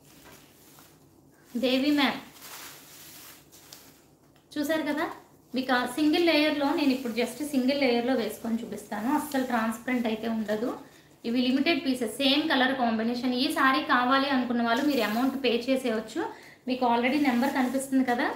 దేవి మ్యామ్ చూసారు కదా మీకు ఆ సింగిల్ లేయర్లో నేను ఇప్పుడు జస్ట్ సింగిల్ లేయర్లో వేసుకొని చూపిస్తాను అస్సలు ట్రాన్స్పరెంట్ అయితే ఉండదు ఇవి limited pieces same colour combination ఈ సారీ కావాలి అనుకున్న వాళ్ళు మీరు అమౌంట్ పే చేసేయచ్చు మీకు ఆల్రెడీ నెంబర్ కనిపిస్తుంది కదా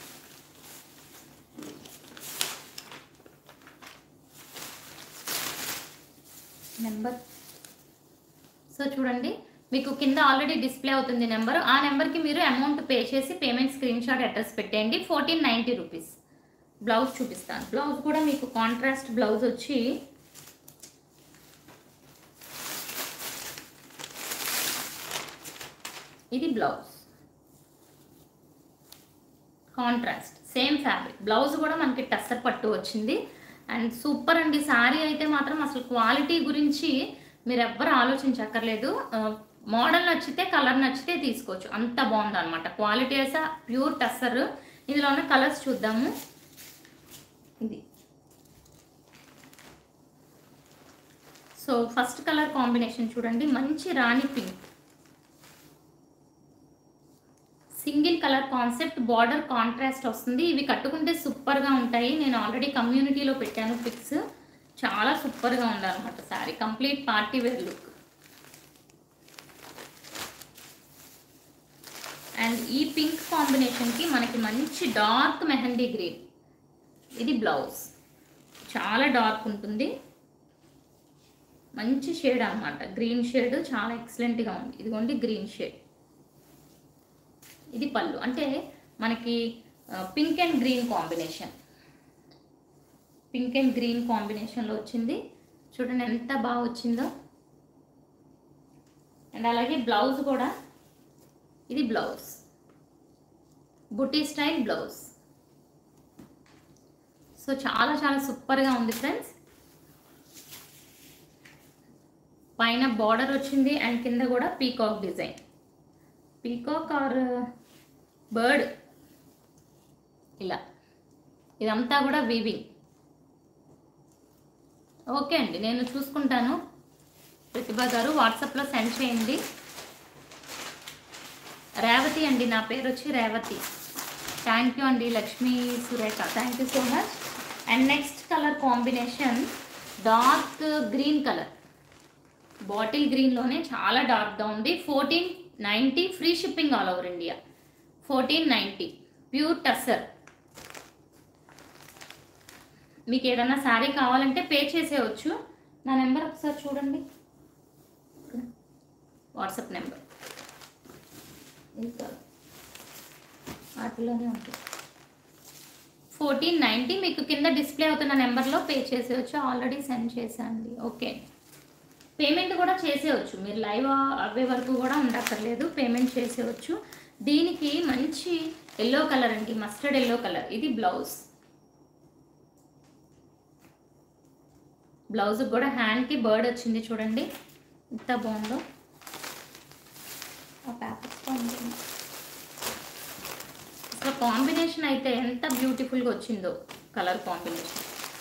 నెంబర్ సో చూడండి మీకు కింద ఆల్రెడీ డిస్ప్లే అవుతుంది నెంబర్ ఆ నెంబర్కి మీరు అమౌంట్ పే చేసి పేమెంట్ స్క్రీన్ షాట్ అడ్రస్ పెట్టేయండి ఫోర్టీన్ నైంటీ రూపీస్ బ్లౌజ్ చూపిస్తాను బ్లౌజ్ కూడా మీకు కాంట్రాస్ట్ బ్లౌజ్ వచ్చి ఇది blouse contrast same fabric blouse కూడా మనకి టస్సర్ పట్టు వచ్చింది అండ్ సూపర్ అండి శారీ అయితే మాత్రం అసలు క్వాలిటీ గురించి మీరు ఎవ్వరు ఆలోచించక్కర్లేదు మోడల్ నచ్చితే కలర్ నచ్చితే తీసుకోవచ్చు అంత బాగుంది అనమాట క్వాలిటీ అయితే ప్యూర్ టస్సర్ ఇందులో ఉన్న కలర్స్ చూద్దాము ఇది సో ఫస్ట్ కలర్ కాంబినేషన్ చూడండి మంచి rani pink single colour concept border contrast వస్తుంది ఇవి కట్టుకుంటే సూపర్గా ఉంటాయి నేను ఆల్రెడీ కమ్యూనిటీలో పెట్టాను పిక్స్ చాలా సూపర్గా ఉందన్నమాట sari complete party wear look and ఈ పింక్ కాంబినేషన్కి మనకి మంచి డార్క్ మెహందీ గ్రీన్ ఇది బ్లౌజ్ చాలా డార్క్ ఉంటుంది మంచి షేడ్ అన్నమాట గ్రీన్ షేడ్ చాలా ఎక్సలెంట్గా ఉంది ఇదిగోండి గ్రీన్ షేడ్ ఇది పళ్ళు అంటే మనకి pink and green combination pink and green కాంబినేషన్లో వచ్చింది చూడండి ఎంత బాగా వచ్చిందో అండ్ అలాగే బ్లౌజ్ కూడా ఇది బ్లౌజ్ బుటీ స్టైల్ బ్లౌజ్ సో చాలా చాలా సూపర్గా ఉంది ఫ్రెండ్స్ పైన బార్డర్ వచ్చింది అండ్ కింద కూడా peacock design peacock or bird ఇలా ఇదంతా కూడా వీవింగ్ ఓకే అండి నేను చూసుకుంటాను ప్రతిభ గారు వాట్సాప్లో సెండ్ చేయండి రేవతి అండి నా పేరు వచ్చి రేవతి థ్యాంక్ యూ అండి Lakshmi Surekha thank you so much and next colour combination dark green colour bottle గ్రీన్లోనే చాలా డార్క్గా ఉంది fourteen ninety free shipping all over India fourteen ninety pure tussar మీకు ఏదైనా శారీ కావాలంటే పే చేసేయచ్చు నా నెంబర్ ఒకసారి చూడండి వాట్సాప్ నెంబర్ ఇంకా వాటిలోనే ఉంటుంది ఫోర్టీన్ నైంటీ మీకు కింద డిస్ప్లే అవుతున్న నెంబర్లో పే చేసేయచ్చు ఆల్రెడీ సెండ్ చేశాండి ఓకే పేమెంట్ కూడా చేసేయచ్చు మీరు లైవ్ అవే వరకు కూడా ఉండక్కర్లేదు పేమెంట్ చేసేయచ్చు దీనికి మంచి ఎల్లో కలర్ అండి మస్టర్డ్ ఎల్లో కలర్ ఇది బ్లౌజ్ బ్లౌజ్ కూడా హ్యాండ్కి బర్డ్ వచ్చింది చూడండి ఎంత బాగుందో ఆ పేపర్స్తో ఉంటుంది అసలు కాంబినేషన్ అయితే ఎంత బ్యూటిఫుల్గా వచ్చిందో colour combination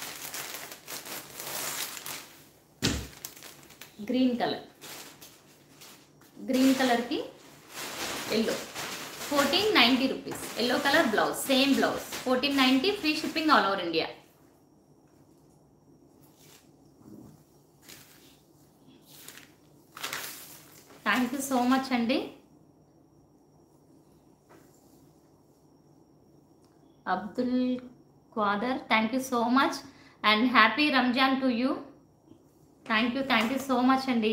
green colour green కలర్కి yellow fourteen ninety rupees yellow colour blouse same blouse fourteen ninety free shipping all over India thank you so much అండి Abdul Qadir thank you so much and happy Ramzan to you thank you thank you so much అండి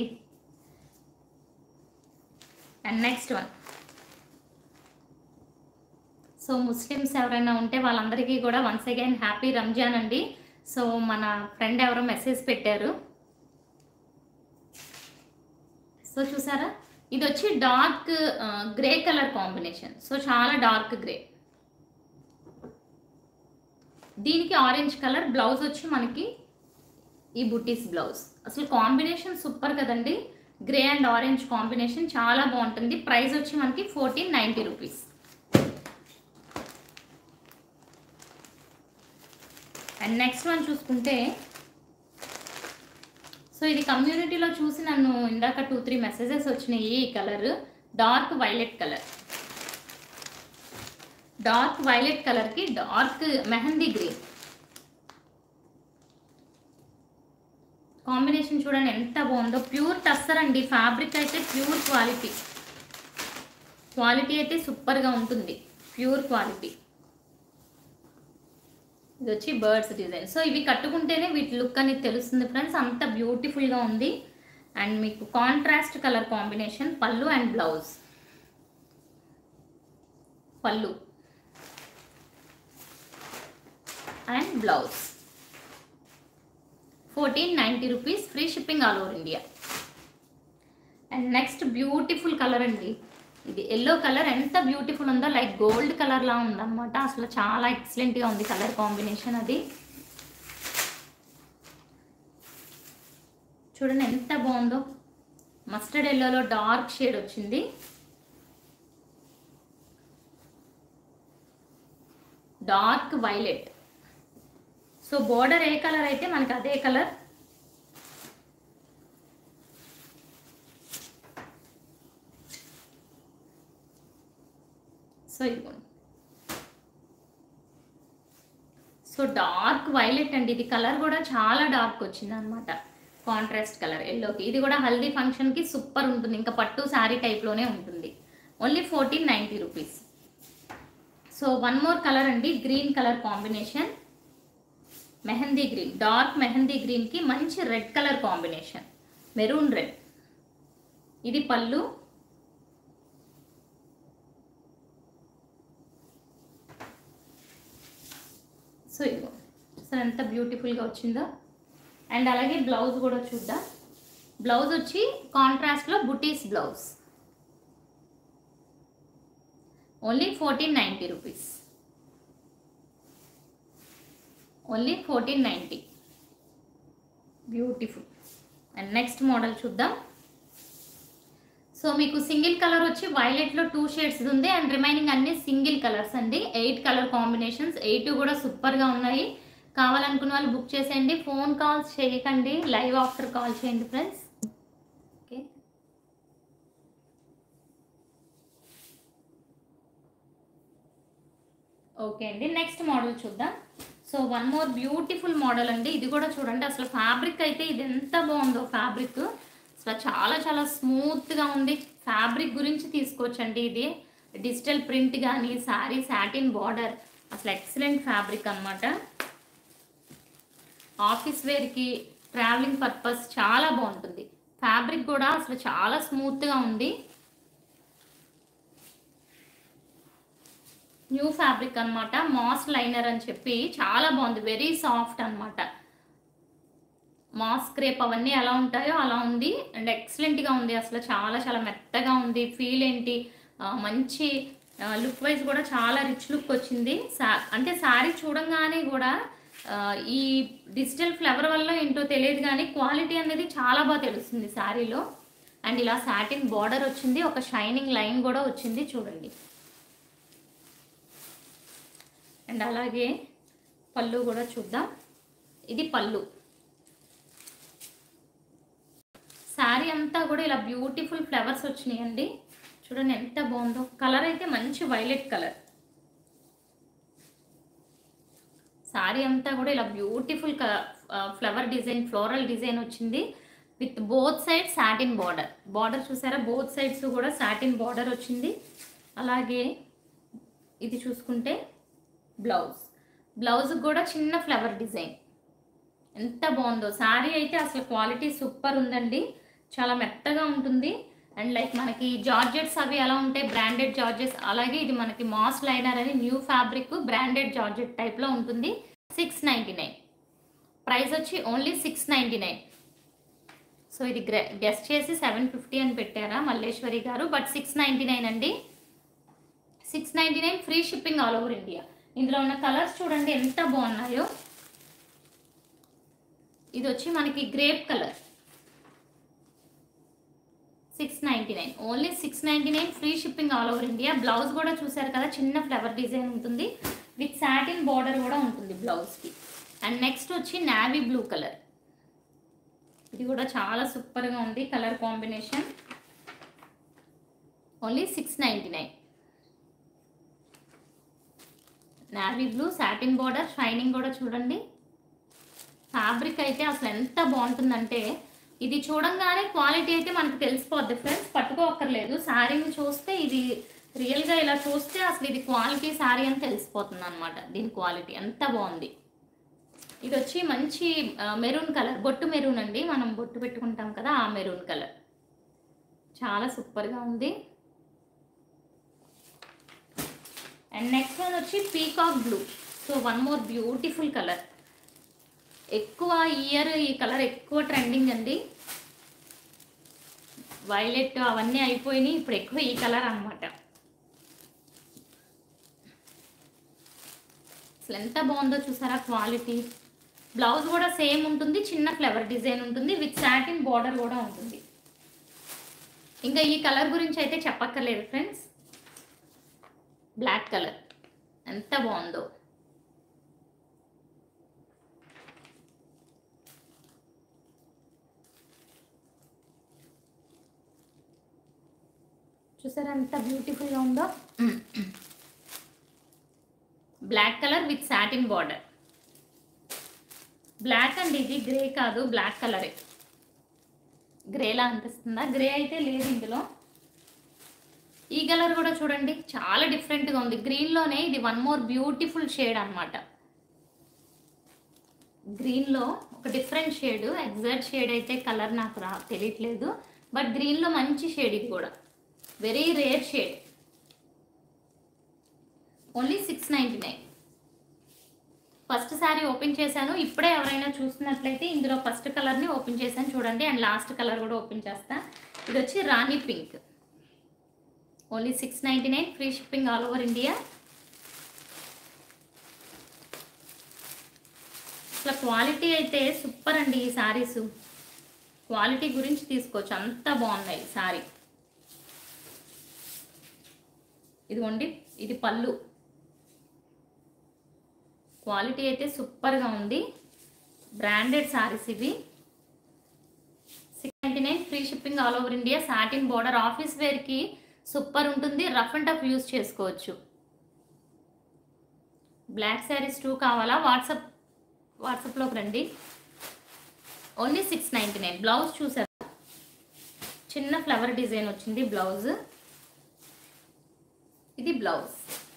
and next one so Muslims ఎవరైనా ఉంటే వాళ్ళందరికీ కూడా once again happy Ramzan అండి so మన friend ఎవరో message పెట్టారు సో చూసారా ఇది వచ్చి dark grey colour combination so చాలా డార్క్ గ్రే దీనికి ఆరెంజ్ కలర్ బ్లౌజ్ వచ్చి మనకి ఈ బుటీస్ బ్లౌజ్ అసలు కాంబినేషన్ సూపర్ కదండి గ్రే అండ్ ఆరెంజ్ కాంబినేషన్ చాలా బాగుంటుంది ప్రైస్ వచ్చి మనకి fourteen ninety rupees and next one చూసుకుంటే సో ఇది కమ్యూనిటీలో చూసి నన్ను ఇందాక టూ త్రీ మెసేజెస్ వచ్చినాయి ఈ colour dark violet colour dark violet కలర్కి డార్క్ మెహందీ గ్రీన్ కాంబినేషన్ చూడండి ఎంత బాగుందో ప్యూర్ టస్సర్ అండి ఫ్యాబ్రిక్ అయితే ప్యూర్ క్వాలిటీ క్వాలిటీ అయితే సూపర్గా ఉంటుంది ప్యూర్ క్వాలిటీ ఇది వచ్చి బర్డ్స్ డిజైన్ సో ఇవి కట్టుకుంటేనే వీటి లుక్ అనేది తెలుస్తుంది ఫ్రెండ్స్ అంత బ్యూటిఫుల్గా ఉంది అండ్ మీకు కాంట్రాస్ట్ కలర్ కాంబినేషన్ పళ్ళు అండ్ బ్లౌజ్ పళ్ళు and blouse fourteen ninety rupees free shipping all over India and next beautiful colour అండి ఇది ఎల్లో కలర్ ఎంత బ్యూటిఫుల్ ఉందో లైక్ గోల్డ్ కలర్లా ఉందన్నమాట అసలు చాలా ఎక్సలెంట్గా ఉంది కలర్ కాంబినేషన్ అది చూడండి ఎంత బాగుందో మస్టర్డ్ ఎల్లోలో డార్క్ షేడ్ వచ్చింది డార్క్ వైలెట్ సో బోర్డర్ ఏ కలర్ అయితే మనకి అదే కలర్ సో ఇదిగోండి సో డార్క్ వైలెట్ అండి ఇది కలర్ కూడా చాలా డార్క్ వచ్చింది అనమాట కాంట్రాస్ట్ కలర్ ఎల్లోకి ఇది కూడా హల్దీ ఫంక్షన్కి సూపర్ ఉంటుంది ఇంకా పట్టు శారీ టైప్లోనే ఉంటుంది only fourteen ninety rupees so one more colour అండి green colour combination mehndi green dark mehndi గ్రీన్కి మంచి red colour combination maroon red ఇది పళ్ళు సో ఇదిగో అసలు ఎంత బ్యూటిఫుల్గా వచ్చిందో అండ్ అలాగే బ్లౌజ్ కూడా చూద్దాం బ్లౌజ్ వచ్చి కాంట్రాస్ట్లో బుటీస్ blouse only fourteen ninety rupees only fourteen ninety beautiful and next model చూద్దాం సో మీకు సింగిల్ కలర్ వచ్చి వైలెట్లో టూ షేడ్స్ ఉంది అండ్ రిమైనింగ్ అన్ని సింగిల్ కలర్స్ అండి ఎయిట్ కలర్ కాంబినేషన్స్ ఎయిట్ కూడా సూపర్గా ఉన్నాయి కావాలనుకున్న వాళ్ళు బుక్ చేసేయండి ఫోన్ కాల్స్ చేయకండి లైవ్ ఆఫ్టర్ కాల్ చేయండి ఫ్రెండ్స్ ఓకే ఓకే అండి నెక్స్ట్ మోడల్ చూద్దాం so one more beautiful model అండి ఇది కూడా చూడండి అసలు ఫ్యాబ్రిక్ అయితే ఇది ఎంత బాగుందో ఫ్యాబ్రిక్ అసలు చాలా చాలా స్మూత్గా ఉంది ఫ్యాబ్రిక్ గురించి తీసుకోవచ్చండి ఇది డిజిటల్ ప్రింట్ కానీ శారీ సాటిన్ బార్డర్ అసలు ఎక్సలెంట్ ఫ్యాబ్రిక్ అనమాట ఆఫీస్ వేర్కి ట్రావెలింగ్ పర్పస్ చాలా బాగుంటుంది ఫ్యాబ్రిక్ కూడా అసలు చాలా స్మూత్గా ఉంది న్యూ ఫ్యాబ్రిక్ అన్నమాట మాస్ లైనర్ అని చెప్పి చాలా బాగుంది వెరీ సాఫ్ట్ అన్నమాట మాస్ క్రేప్ అవన్నీ ఎలా ఉంటాయో అలా ఉంది అండ్ ఎక్సలెంట్గా ఉంది అసలు చాలా చాలా మెత్తగా ఉంది ఫీల్ ఏంటి ఆ, మంచి లుక్ వైజ్ కూడా చాలా రిచ్ లుక్ వచ్చింది సా అంటే శారీ చూడంగానే కూడా ఆ, ఈ డిజిటల్ ఫ్లవర్ వల్ల ఏంటో తెలియదు కానీ క్వాలిటీ అనేది చాలా బాగా తెలుస్తుంది శారీలో అండ్ ఇలా సాటిన్ బార్డర్ వచ్చింది ఒక షైనింగ్ లైన్ కూడా వచ్చింది చూడండి అండ్ అలాగే పళ్ళు కూడా చూద్దాం ఇది పళ్ళు శారీ అంతా కూడా ఇలా బ్యూటిఫుల్ ఫ్లవర్స్ వచ్చినాయండి చూడండి ఎంత బాగుందో కలర్ అయితే మంచి వైలెట్ కలర్ శారీ అంతా కూడా ఇలా beautiful flower design floral design వచ్చింది with both side satin border border చూసారా బోత్ సైడ్స్ కూడా సాటిన్ బార్డర్ వచ్చింది అలాగే ఇది చూసుకుంటే బ్లౌజ్ బ్లౌజ్ కూడా చిన్న ఫ్లవర్ డిజైన్ ఎంత బాగుందో శారీ అయితే అసలు క్వాలిటీ సూపర్ ఉందండి చాలా మెత్తగా ఉంటుంది అండ్ లైక్ మనకి జార్జెట్స్ అవి ఎలా ఉంటాయి బ్రాండెడ్ జార్జెట్స్ అలాగే ఇది మనకి మాస్ లైనర్ అని న్యూ ఫ్యాబ్రిక్ బ్రాండెడ్ జార్జెట్ టైప్లో ఉంటుంది సిక్స్ నైంటీ నైన్ ప్రైస్ వచ్చి only six ninety nine so ఇది గెస్ట్ చేసి సెవెన్ ఫిఫ్టీ అని పెట్టారా Malleswari garu but six ninety nine అండి six ninety nine free shipping all over India ఇందులో ఉన్న కలర్స్ చూడండి ఎంత బాగున్నాయో ఇది వచ్చి మనకి grape colour six ninety nine only six ninety nine free shipping all over India blouse కూడా చూసారు కదా చిన్న ఫ్లవర్ డిజైన్ ఉంటుంది విత్ సాటిన్ బార్డర్ కూడా ఉంటుంది బ్లౌజ్కి అండ్ నెక్స్ట్ వచ్చి నావీ బ్లూ కలర్ ఇది కూడా చాలా సూపర్గా ఉంది colour combination only six ninety nine navy blue satin border shining కూడా చూడండి ఫ్యాబ్రిక్ అయితే అసలు ఎంత బాగుంటుందంటే ఇది చూడంగానే క్వాలిటీ అయితే మనకు తెలిసిపోద్ది ఫ్రెండ్స్ పట్టుకోక్కర్లేదు శారీని చూస్తే ఇది రియల్గా ఇలా చూస్తే అసలు ఇది క్వాలిటీ శారీ అని తెలిసిపోతుంది అనమాట దీని క్వాలిటీ ఎంత బాగుంది ఇది వచ్చి మంచి మెరూన్ కలర్ బొట్టు మెరూన్ అండి మనం బొట్టు పెట్టుకుంటాం కదా ఆ మెరూన్ కలర్ చాలా సూపర్గా ఉంది అండ్ నెక్స్ట్ వన్ వచ్చి peacock blue so one more beautiful colour ఎక్కువ ఇయర్ ఈ కలర్ ఎక్కువ ట్రెండింగ్ అండి వైలెట్ అవన్నీ అయిపోయినాయి ఇప్పుడు ఎక్కువ ఈ కలర్ అన్నమాట అసలు ఎంత బాగుందో చూసారా క్వాలిటీ బ్లౌజ్ కూడా సేమ్ ఉంటుంది చిన్న ఫ్లవర్ డిజైన్ ఉంటుంది విత్ సాటిన్ బార్డర్ కూడా ఉంటుంది ఇంకా ఈ కలర్ గురించి అయితే చెప్పక్కర్లేదు ఫ్రెండ్స్ బ్లాక్ కలర్ ఎంత బాగుందో చూసారా ఎంత బ్యూటిఫుల్గా ఉందో black colour with satin border black అండి ఇది గ్రే కాదు బ్లాక్ కలరే గ్రేలా అనిపిస్తుందా గ్రే అయితే లేదు ఇందులో ఈ కలర్ కూడా చూడండి చాలా డిఫరెంట్గా ఉంది గ్రీన్లోనే ఇది వన్ మోర్ బ్యూటిఫుల్ షేడ్ అనమాట గ్రీన్లో ఒక డిఫరెంట్ షేడ్ ఎగ్జాక్ట్ షేడ్ అయితే కలర్ నాకు రా తెలియట్లేదు బట్ గ్రీన్లో మంచి షేడ్ ఇది కూడా very rare shade only six ninety nine first sari open చేశాను ఇప్పుడే ఎవరైనా చూస్తున్నట్లయితే ఇందులో ఫస్ట్ కలర్ని ఓపెన్ చేశాను చూడండి అండ్ లాస్ట్ కలర్ కూడా ఓపెన్ చేస్తా ఇది వచ్చి rani pink only six ninety nine free shipping all over India అసలు క్వాలిటీ అయితే సూపర్ అండి ఈ శారీస్ క్వాలిటీ గురించి తీసుకోవచ్చు అంత బాగున్నాయి శారీ ఇదిగోండి ఇది పళ్ళు క్వాలిటీ అయితే సూపర్గా ఉంది బ్రాండెడ్ శారీస్ ఇవి six ninety nine free shipping all over India satin border office వేర్కి సూపర్ ఉంటుంది రఫ్ అండ్ టఫ్ యూస్ చేసుకోవచ్చు బ్లాక్ శారీస్ టూ కావాలా వాట్సాప్ వాట్సాప్లోకి రండి only six ninety nine blouse చూసారు చిన్న ఫ్లవర్ డిజైన్ వచ్చింది బ్లౌజ్ ఇది బ్లౌజ్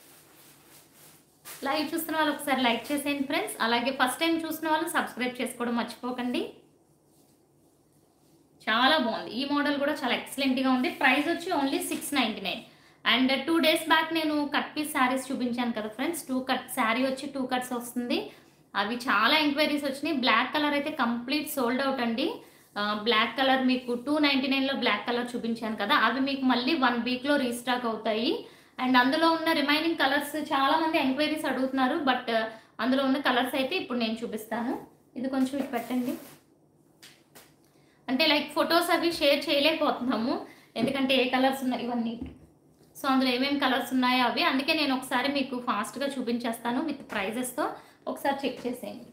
లైవ్ చూస్తున్న వాళ్ళు ఒకసారి లైక్ చేసేయండి ఫ్రెండ్స్ అలాగే ఫస్ట్ టైం చూసిన వాళ్ళు సబ్స్క్రైబ్ చేసుకోవడం మర్చిపోకండి చాలా బాగుంది ఈ మోడల్ కూడా చాలా ఎక్సలెంట్గా ఉంది ప్రైస్ వచ్చి only six ninety nine and two days back నేను కట్ పీస్ శారీస్ చూపించాను కదా ఫ్రెండ్స్ టూ కట్ శారీ వచ్చి టూ కట్స్ వస్తుంది అవి చాలా ఎంక్వైరీస్ వచ్చినాయి బ్లాక్ కలర్ అయితే కంప్లీట్ సోల్డ్ అవుట్ అండి బ్లాక్ కలర్ మీకు టూ నైంటీ నైన్లో బ్లాక్ కలర్ చూపించాను కదా అవి మీకు మళ్ళీ వన్ వీక్లో రీస్టాక్ అవుతాయి అండ్ అందులో ఉన్న రిమైనింగ్ కలర్స్ చాలా మంది ఎంక్వైరీస్ అడుగుతున్నారు బట్ అందులో ఉన్న కలర్స్ అయితే ఇప్పుడు నేను చూపిస్తాను ఇది కొంచెం ఇటు పెట్టండి అంటే లైక్ ఫొటోస్ అవి షేర్ చేయలేకపోతున్నాము ఎందుకంటే ఏ కలర్స్ ఉన్నాయి ఇవన్నీ సో అందులో ఏమేమి కలర్స్ ఉన్నాయో అవి అందుకే నేను ఒకసారి మీకు ఫాస్ట్గా చూపించేస్తాను విత్ ప్రైజెస్తో ఒకసారి చెక్ చేసేయండి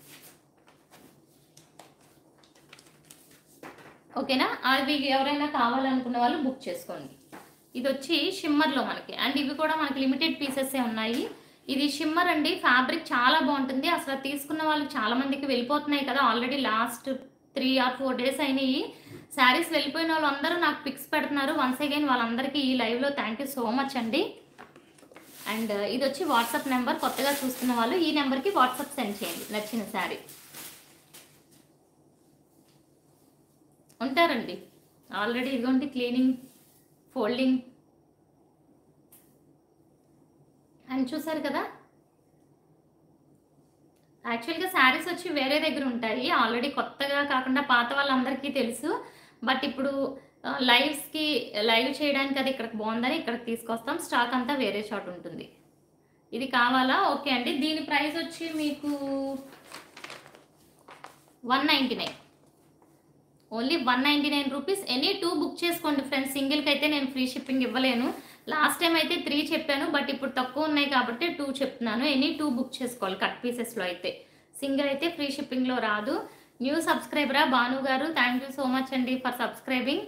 ఓకేనా అవి ఎవరైనా కావాలనుకున్న వాళ్ళు బుక్ చేసుకోండి ఇది వచ్చి షిమ్మర్లో మనకి అండ్ ఇవి కూడా మనకి లిమిటెడ్ పీసెసే ఉన్నాయి ఇది షిమ్మర్ అండి ఫ్యాబ్రిక్ చాలా బాగుంటుంది అసలు తీసుకున్న వాళ్ళు చాలా మందికి వెళ్ళిపోతున్నాయి కదా already last three or four days అయినాయి శారీస్ వెళ్ళిపోయిన వాళ్ళందరూ నాకు పిక్స్ పెడుతున్నారు వన్స్ అగైన్ వాళ్ళందరికీ ఈ లైవ్లో థ్యాంక్ యూ సో మచ్ అండి అండ్ ఇది వచ్చి వాట్సాప్ నెంబర్ కొత్తగా చూస్తున్న వాళ్ళు ఈ నెంబర్కి వాట్సాప్ సెండ్ చేయండి నచ్చిన శారీ ఉంటారండి ఆల్రెడీ ఇదిగోండి క్లీనింగ్ ఫోల్డింగ్ అండ్ చూసారు కదా యాక్చువల్గా శారీస్ వచ్చి వేరే దగ్గర ఉంటాయి ఆల్రెడీ కొత్తగా కాకుండా పాత వాళ్ళందరికీ తెలుసు బట్ ఇప్పుడు ఆ, లైవ్స్కి లైవ్ చేయడానికి అది ఇక్కడికి బాగుందని ఇక్కడికి తీసుకొస్తాం స్టాక్ అంతా వేరే చోట ఉంటుంది ఇది కావాలా ఓకే అండి దీని ప్రైస్ వచ్చి మీకు one ninety nine only one ninety nine rupees any two book చేసుకోండి ఫ్రెండ్స్ సింగిల్కి అయితే నేను ఫ్రీ షిప్పింగ్ ఇవ్వలేను లాస్ట్ టైం అయితే త్రీ చెప్పాను బట్ ఇప్పుడు తక్కువ ఉన్నాయి కాబట్టి టూ చెప్తున్నాను ఎనీ టూ బుక్ చేసుకోవాలి కట్ పీసెస్లో అయితే సింగిల్ అయితే ఫ్రీ షిప్పింగ్లో రాదు న్యూ సబ్స్క్రైబరా Bhanu garu thank you so much అండి ఫర్ సబ్స్క్రైబింగ్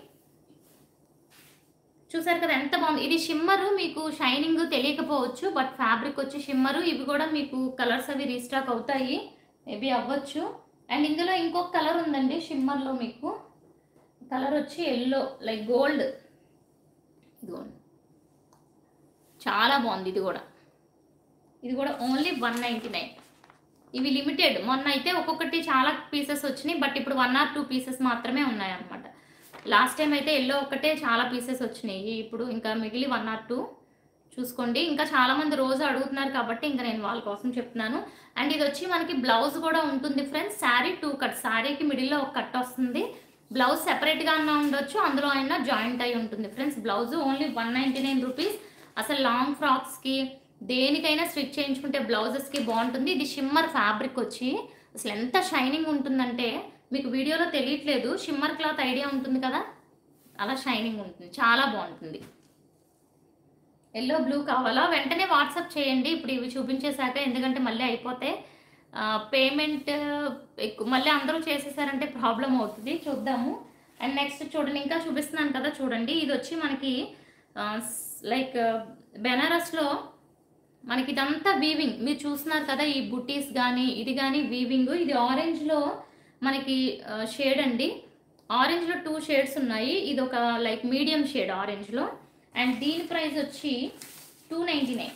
చూసారు కదా ఎంత బాగుంది ఇది షిమ్మరు మీకు షైనింగ్ తెలియకపోవచ్చు బట్ ఫ్యాబ్రిక్ వచ్చి షిమ్మరు ఇవి కూడా మీకు కలర్స్ అవి రీస్టాక్ అవుతాయి మేబీ అవ్వచ్చు అండ్ ఇందులో ఇంకొక కలర్ ఉందండి షిమ్మర్లో మీకు కలర్ వచ్చి ఎల్లో లైక్ గోల్డ్ గోల్డ్ చాలా బాగుంది ఇది కూడా ఇది కూడా ఓన్లీ వన్ నైంటీ నైన్ ఇవి లిమిటెడ్ మొన్న అయితే ఒక్కొక్కటి చాలా పీసెస్ వచ్చినాయి బట్ ఇప్పుడు వన్ ఆర్ టూ పీసెస్ మాత్రమే ఉన్నాయన్నమాట లాస్ట్ టైం అయితే ఎల్లో ఒకటే చాలా పీసెస్ వచ్చినాయి ఇప్పుడు ఇంకా మిగిలి వన్ ఆర్ టూ చూసుకోండి ఇంకా చాలా మంది రోజు అడుగుతున్నారు కాబట్టి ఇంకా నేను వాళ్ళ కోసం చెప్తున్నాను అండ్ ఇది వచ్చి మనకి బ్లౌజ్ కూడా ఉంటుంది ఫ్రెండ్స్ శారీ టూ కట్ శారీకి మిడిల్లో ఒక కట్ వస్తుంది బ్లౌజ్ సెపరేట్గా అన్నా ఉండొచ్చు అందులో అయినా జాయింట్ అయి ఉంటుంది friends blouse only one ninety nine rupees అసలు లాంగ్ ఫ్రాక్స్కి దేనికైనా స్టిచ్ చేయించుకుంటే బ్లౌజెస్కి బాగుంటుంది ఇది షిమ్మర్ ఫ్యాబ్రిక్ వచ్చి అసలు ఎంత షైనింగ్ ఉంటుందంటే మీకు వీడియోలో తెలియట్లేదు షిమ్మర్ క్లాత్ ఐడియా ఉంటుంది కదా అలా షైనింగ్ ఉంటుంది చాలా బాగుంటుంది ఎల్లో బ్లూ కావాలా వెంటనే వాట్సాప్ చేయండి ఇప్పుడు ఇవి చూపించేశాక ఎందుకంటే మళ్ళీ అయిపోతే పేమెంట్ ఎక్కువ మళ్ళీ అందరూ చేసేసారంటే ప్రాబ్లం అవుతుంది చూద్దాము అండ్ నెక్స్ట్ చూడండి ఇంకా చూపిస్తున్నాను కదా చూడండి ఇది వచ్చి మనకి లైక్ బెనారస్లో మనకి ఇదంతా వీవింగ్ మీరు చూస్తున్నారు కదా ఈ బుటీస్ కానీ ఇది కానీ వీవింగ్ ఇది ఆరెంజ్లో మనకి షేడ్ అండి ఆరెంజ్లో టూ షేడ్స్ ఉన్నాయి ఇది ఒక లైక్ మీడియం షేడ్ ఆరెంజ్లో అండ్ దీని ప్రైస్ వచ్చి two ninety nine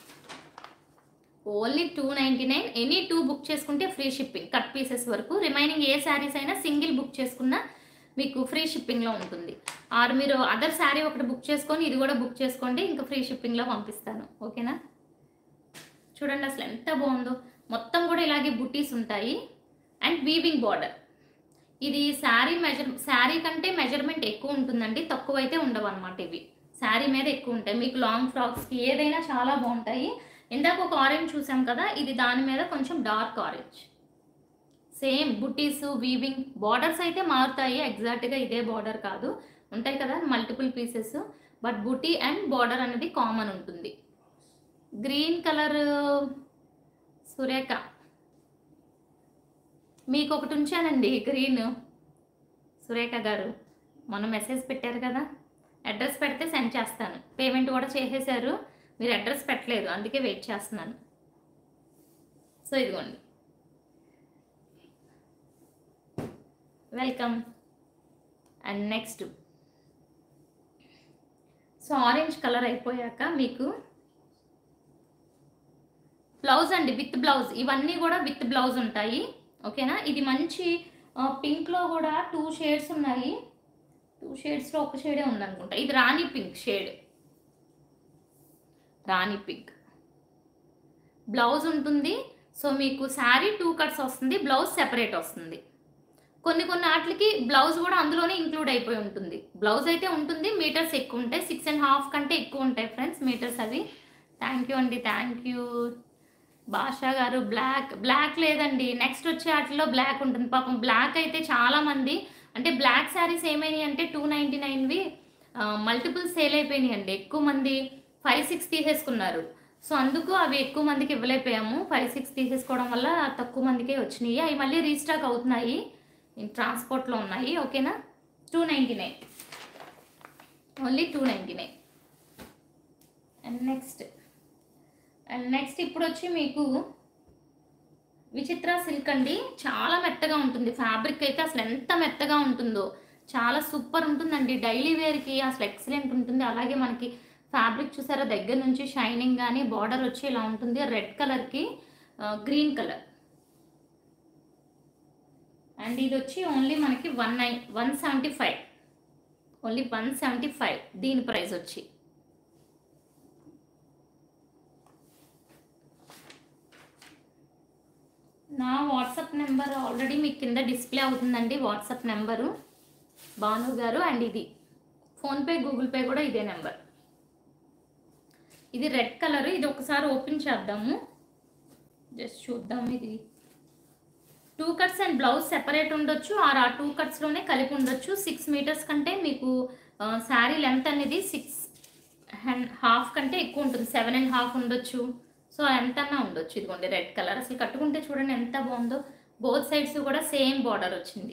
only two ninety nine any two book చేసుకుంటే ఫ్రీ షిప్పింగ్ కట్ పీసెస్ వరకు రిమైనింగ్ ఏ శారీస్ అయినా సింగిల్ బుక్ చేసుకున్నా మీకు ఫ్రీ షిప్పింగ్లో ఉంటుంది ఆర్ మీరు అదర్ శారీ ఒకటి బుక్ చేసుకొని ఇది కూడా బుక్ చేసుకోండి ఇంకా ఫ్రీ షిప్పింగ్లో పంపిస్తాను ఓకేనా చూడండి అసలు ఎంత బాగుందో మొత్తం కూడా ఇలాగే బుటీస్ ఉంటాయి అండ్ వీవింగ్ బార్డర్ ఇది శారీ మెజర్ శారీ కంటే మెజర్మెంట్ ఎక్కువ ఉంటుందండి తక్కువ అయితే ఉండవు అనమాట ఇవి శారీ మీద ఎక్కువ ఉంటాయి మీకు లాంగ్ ఫ్రాక్స్కి ఏదైనా చాలా బాగుంటాయి ఇందాక ఒక ఆరెంజ్ చూసాం కదా ఇది దాని మీద కొంచెం డార్క్ ఆరెంజ్ సేమ్ బుటీస్ వీవింగ్ బార్డర్స్ అయితే మారుతాయి ఎగ్జాక్ట్గా ఇదే బార్డర్ కాదు ఉంటాయి కదా మల్టిపుల్ పీసెస్ బట్ బుటీ అండ్ బార్డర్ అనేది కామన్ ఉంటుంది గ్రీన్ కలర్ సురేఖ మీకు ఒకటి ఉంచానండి గ్రీన్ సురేఖ గారు మొన్న మెసేజ్ పెట్టారు కదా అడ్రస్ పెడితే సెండ్ చేస్తాను పేమెంట్ కూడా చేసేసారు మీరు అడ్రస్ పెట్టలేదు అందుకే వెయిట్ చేస్తున్నాను సో ఇదిగోండి welcome and next so orange colour అయిపోయాక మీకు బ్లౌజ్ అండి విత్ బ్లౌజ్ ఇవన్నీ కూడా విత్ బ్లౌజ్ ఉంటాయి ఓకేనా ఇది మంచి పింక్లో కూడా టూ షేడ్స్ ఉన్నాయి టూ షేడ్స్లో ఒక షేడే ఉందనుకుంటా ఇది rani pink shade rani pink blouse ఉంటుంది సో మీకు శారీ టూ కట్స్ వస్తుంది బ్లౌజ్ సెపరేట్ వస్తుంది కొన్ని కొన్ని వాటికి బ్లౌజ్ కూడా అందులోనే ఇంక్లూడ్ అయిపోయి ఉంటుంది బ్లౌజ్ అయితే ఉంటుంది మీటర్స్ ఎక్కువ ఉంటాయి సిక్స్ అండ్ హాఫ్ కంటే ఎక్కువ ఉంటాయి ఫ్రెండ్స్ మీటర్స్ అవి థ్యాంక్ యూ అండి thank you Basha garu black black లేదండి నెక్స్ట్ వచ్చే వాటిలో బ్లాక్ ఉంటుంది పాపం బ్లాక్ అయితే చాలా మంది అంటే బ్లాక్ శారీస్ ఏమైనాయి అంటే టూ నైంటీ నైన్వి మల్టిపుల్ సేల్ అయిపోయినాయి అండి ఎక్కువ మంది ఫైవ్ సిక్స్ తీసేసుకున్నారు సో అందుకు అవి ఎక్కువ మందికి ఇవ్వలేకపోయాము ఫైవ్ సిక్స్ తీసేసుకోవడం వల్ల తక్కువ మందికే వచ్చినాయి అవి మళ్ళీ రీస్టాక్ అవుతున్నాయి ట్రాన్స్పోర్ట్లో ఉన్నాయి ఓకేనా two ninety nine only two ninety nine and next and next ఇప్పుడు వచ్చి మీకు విచిత్ర సిల్క్ అండి చాలా మెత్తగా ఉంటుంది ఫ్యాబ్రిక్ అయితే అసలు ఎంత మెత్తగా ఉంటుందో చాలా సూపర్ ఉంటుందండి డైలీ వేర్కి అసలు ఎక్సలెంట్ ఉంటుంది అలాగే మనకి ఫ్యాబ్రిక్ చూసారా దగ్గర నుంచి షైనింగ్ కానీ బార్డర్ వచ్చి ఇలా ఉంటుంది రెడ్ కలర్కి గ్రీన్ కలర్ అండ్ ఇది వచ్చి ఓన్లీ మనకి one nine one seventy five only one seventy five దీని ప్రైస్ వచ్చి నా వాట్సాప్ నెంబర్ ఆల్రెడీ మీకు కింద డిస్ప్లే అవుతుందండి వాట్సాప్ నెంబరు భాను గారు అండ్ ఇది ఫోన్పే గూగుల్ పే కూడా ఇదే నెంబర్ ఇది రెడ్ కలర్ ఇది ఒకసారి ఓపెన్ చేద్దాము జస్ట్ చూద్దాం ఇది two cuts and blouse separate ఉండొచ్చు ఆర్ ఆ టూ కట్స్లోనే కలిపి ఉండొచ్చు సిక్స్ మీటర్స్ కంటే మీకు శారీ లెంత్ అనేది సిక్స్ అండ్ హాఫ్ కంటే ఎక్కువ ఉంటుంది సెవెన్ అండ్ హాఫ్ ఉండొచ్చు సో ఎంత అన్నా ఉండొచ్చు ఇదిగోండి రెడ్ కలర్ అసలు కట్టుకుంటే చూడండి ఎంత బాగుందో బోత్ సైడ్స్ కూడా సేమ్ బార్డర్ వచ్చింది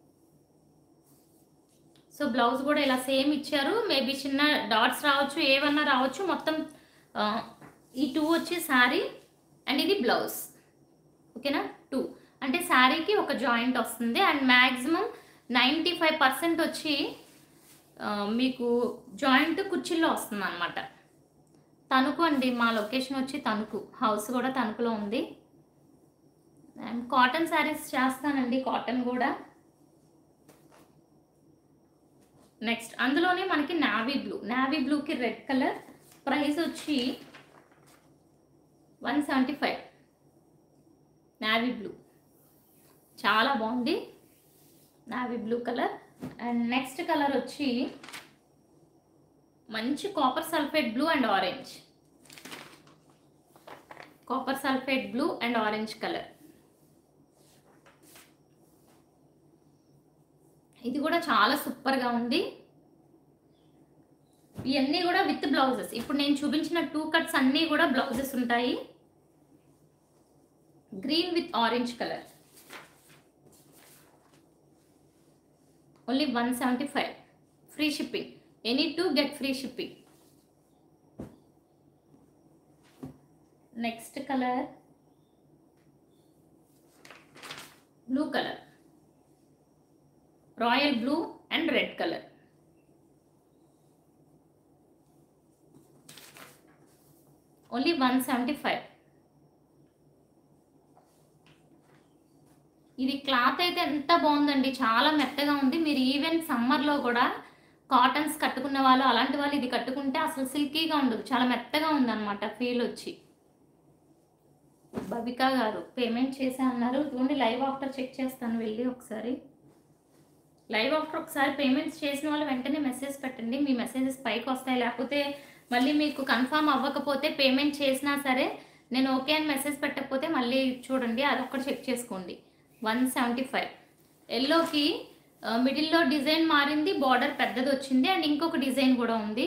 సో బ్లౌజ్ కూడా ఇలా సేమ్ ఇచ్చారు మేబీ చిన్న డాట్స్ రావచ్చు ఏవన్నా రావచ్చు మొత్తం ఆ, ఈ టూ వచ్చి శారీ అండ్ ఇది బ్లౌజ్ ఓకేనా టూ అంటే శారీకి ఒక జాయింట్ వస్తుంది and maximum ninety five percent వచ్చి ఆ, మీకు జాయింట్ కుర్చీల్లో వస్తుంది అనమాట తణుకు అండి మా లొకేషన్ వచ్చి తణుకు హౌస్ కూడా తణుకులో ఉంది అండ్ కాటన్ శారీస్ చేస్తానండి కాటన్ కూడా నెక్స్ట్ అందులోనే మనకి నావీ బ్లూ నావీ బ్లూకి రెడ్ కలర్ ప్రైస్ వచ్చి one seventy five navy blue చాలా బాగుంది navy blue colour and next colour వచ్చి మంచి copper sulphate blue and orange copper sulphate blue and orange colour ఇది కూడా చాలా సూపర్గా ఉంది ఇవన్నీ కూడా విత్ బ్లౌజెస్ ఇప్పుడు నేను చూపించిన టూ కట్స్ అన్నీ కూడా బ్లౌజెస్ ఉంటాయి green with orange colour only one seventy five free shipping any to get free shipping next colour blue colour royal blue and red colour only one seventy five ఇది cloth అయితే ఎంత బాగుందండి చాలా మెత్తగా ఉంది మీరు ఈవెన్ సమ్మర్లో కూడా కాటన్స్ కట్టుకున్న వాళ్ళు అలాంటి వాళ్ళు ఇది కట్టుకుంటే అసలు సిల్కీగా ఉండదు చాలా మెత్తగా ఉందన్నమాట ఫీల్ వచ్చి బబికా గారు పేమెంట్ చేసా అన్నారు ఇదిగోండి లైవ్ ఆఫ్టర్ చెక్ చేస్తాను వెళ్ళి ఒకసారి లైవ్ ఆఫ్టర్ ఒకసారి పేమెంట్స్ చేసిన వాళ్ళు వెంటనే మెసేజ్ పెట్టండి మీ మెసేజెస్ పైకి వస్తాయి లేకపోతే మళ్ళీ మీకు కన్ఫర్మ్ అవ్వకపోతే పేమెంట్ చేసినా సరే నేను ఓకే అని మెసేజ్ పెట్టకపోతే మళ్ళీ చూడండి అదొక్కటి చెక్ చేసుకోండి వన్ సెవెంటీ ఫైవ్ ఎల్లోకి మిడిల్లో డిజైన్ మారింది బార్డర్ పెద్దది వచ్చింది అండ్ ఇంకొక డిజైన్ కూడా ఉంది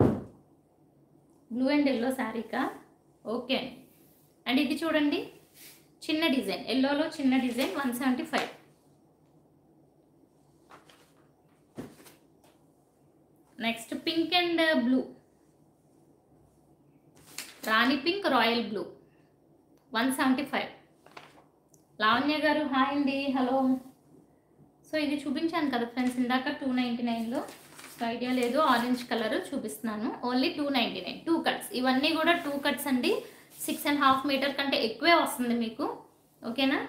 బ్లూ అండ్ ఎల్లో శారీకా ఓకే అండి అండ్ ఇది చూడండి చిన్న డిజైన్ ఎల్లోలో చిన్న design one seventy five next pink and blue rani pink royal blue one seventy five Lavanya garu hi అండి హలో సో ఇది చూపించాను కదా ఫ్రెండ్స్ ఇందాక టూ నైంటీ నైన్లో ఐడియా లేదు ఆరెంజ్ కలర్ చూపిస్తున్నాను only two ninety nine two cuts ఇవన్నీ కూడా టూ కట్స్ అండి సిక్స్ అండ్ హాఫ్ మీటర్ కంటే ఎక్కువే వస్తుంది మీకు ఓకేనా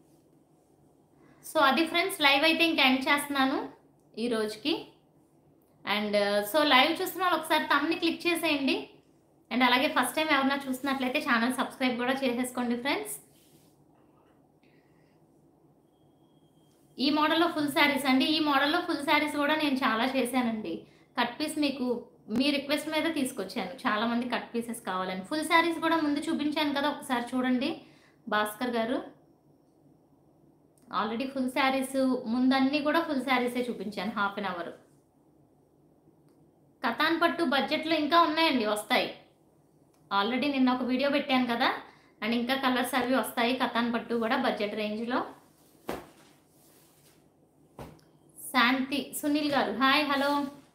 సో అది ఫ్రెండ్స్ లైవ్ అయితే ఇంకా ఎండ్ చేస్తున్నాను ఈ రోజుకి అండ్ సో లైవ్ చూస్తున్న వాళ్ళు ఒకసారి తమ్ని క్లిక్ చేసేయండి అండ్ అలాగే ఫస్ట్ టైం ఎవరైనా చూస్తున్నట్లయితే ఛానల్ సబ్స్క్రైబ్ కూడా చేసేసుకోండి ఫ్రెండ్స్ ఈ మోడల్లో ఫుల్ శారీస్ అండి ఈ మోడల్లో ఫుల్ శారీస్ కూడా నేను చాలా చేశానండి కట్ పీస్ మీకు మీ రిక్వెస్ట్ మీద తీసుకొచ్చాను చాలా మంది కట్ పీసెస్ కావాలని ఫుల్ శారీస్ కూడా ముందు చూపించాను కదా ఒకసారి చూడండి భాస్కర్ గారు ఆల్రెడీ ఫుల్ శారీస్ ముందన్నీ కూడా ఫుల్ శారీసే చూపించాను హాఫ్ అన్ అవర్ కథాన్ పట్టు బడ్జెట్లో ఇంకా ఉన్నాయండి వస్తాయి ఆల్రెడీ నిన్న ఒక వీడియో పెట్టాను కదా అండ్ ఇంకా కలర్స్ అవి వస్తాయి కథాన్ పట్టు కూడా బడ్జెట్ రేంజ్లో శాంతి సునీల్ గారు హాయ్ హలో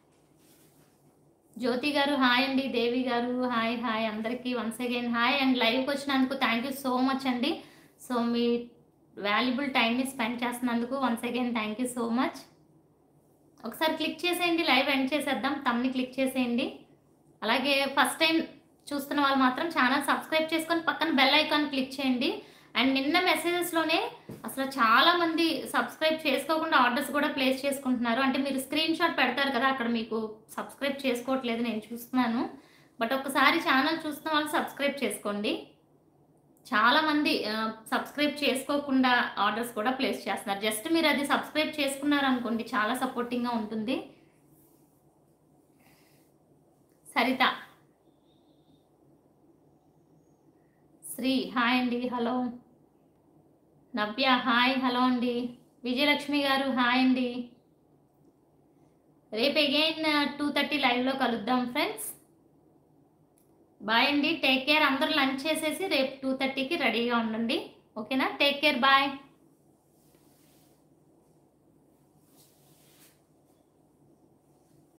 జ్యోతి గారు హాయ్ అండి దేవి గారు హాయ్ హాయ్ అందరికీ వన్స్ అగైన్ హాయ్ అండ్ లైవ్కి వచ్చినందుకు థ్యాంక్ యూ సో మచ్ అండి సో మీ వాల్యుబుల్ టైంని స్పెండ్ చేస్తున్నందుకు once again thank you so much ఒకసారి క్లిక్ చేసేయండి లైవ్ ఎండ్ చేసేద్దాం తమ్ని క్లిక్ చేసేయండి అలాగే ఫస్ట్ టైం చూస్తున్న వాళ్ళు మాత్రం ఛానల్ సబ్స్క్రైబ్ చేసుకొని పక్కన బెల్ ఐకాన్ క్లిక్ చేయండి అండ్ నిన్న మెసేజెస్లోనే అసలు చాలా మంది సబ్స్క్రైబ్ చేసుకోకుండా ఆర్డర్స్ కూడా ప్లేస్ చేసుకుంటున్నారు అంటే మీరు స్క్రీన్ షాట్ పెడతారు కదా అక్కడ మీకు సబ్స్క్రైబ్ చేసుకోవట్లేదు నేను చూస్తున్నాను బట్ ఒకసారి ఛానల్ చూస్తున్న వాళ్ళు సబ్స్క్రైబ్ చేసుకోండి చాలా మంది సబ్స్క్రైబ్ చేసుకోకుండా ఆర్డర్స్ కూడా ప్లేస్ చేస్తున్నారు జస్ట్ మీరు అది సబ్స్క్రైబ్ చేసుకున్నారు అనుకోండి చాలా సపోర్టింగ్గా ఉంటుంది సరిత శ్రీ హాయ్ అండి హలో నవ్య హాయ్ హలో అండి విజయలక్ష్మి గారు హాయ్ అండి రేపు అగైన్ టూ థర్టీ లైవ్లో కలుద్దాం ఫ్రెండ్స్ బాయ్ అండి టేక్ కేర్ అందరూ లంచ్ చేసేసి రేపు టూ థర్టీకి రెడీగా ఉండండి ఓకేనా టేక్ కేర్ బాయ్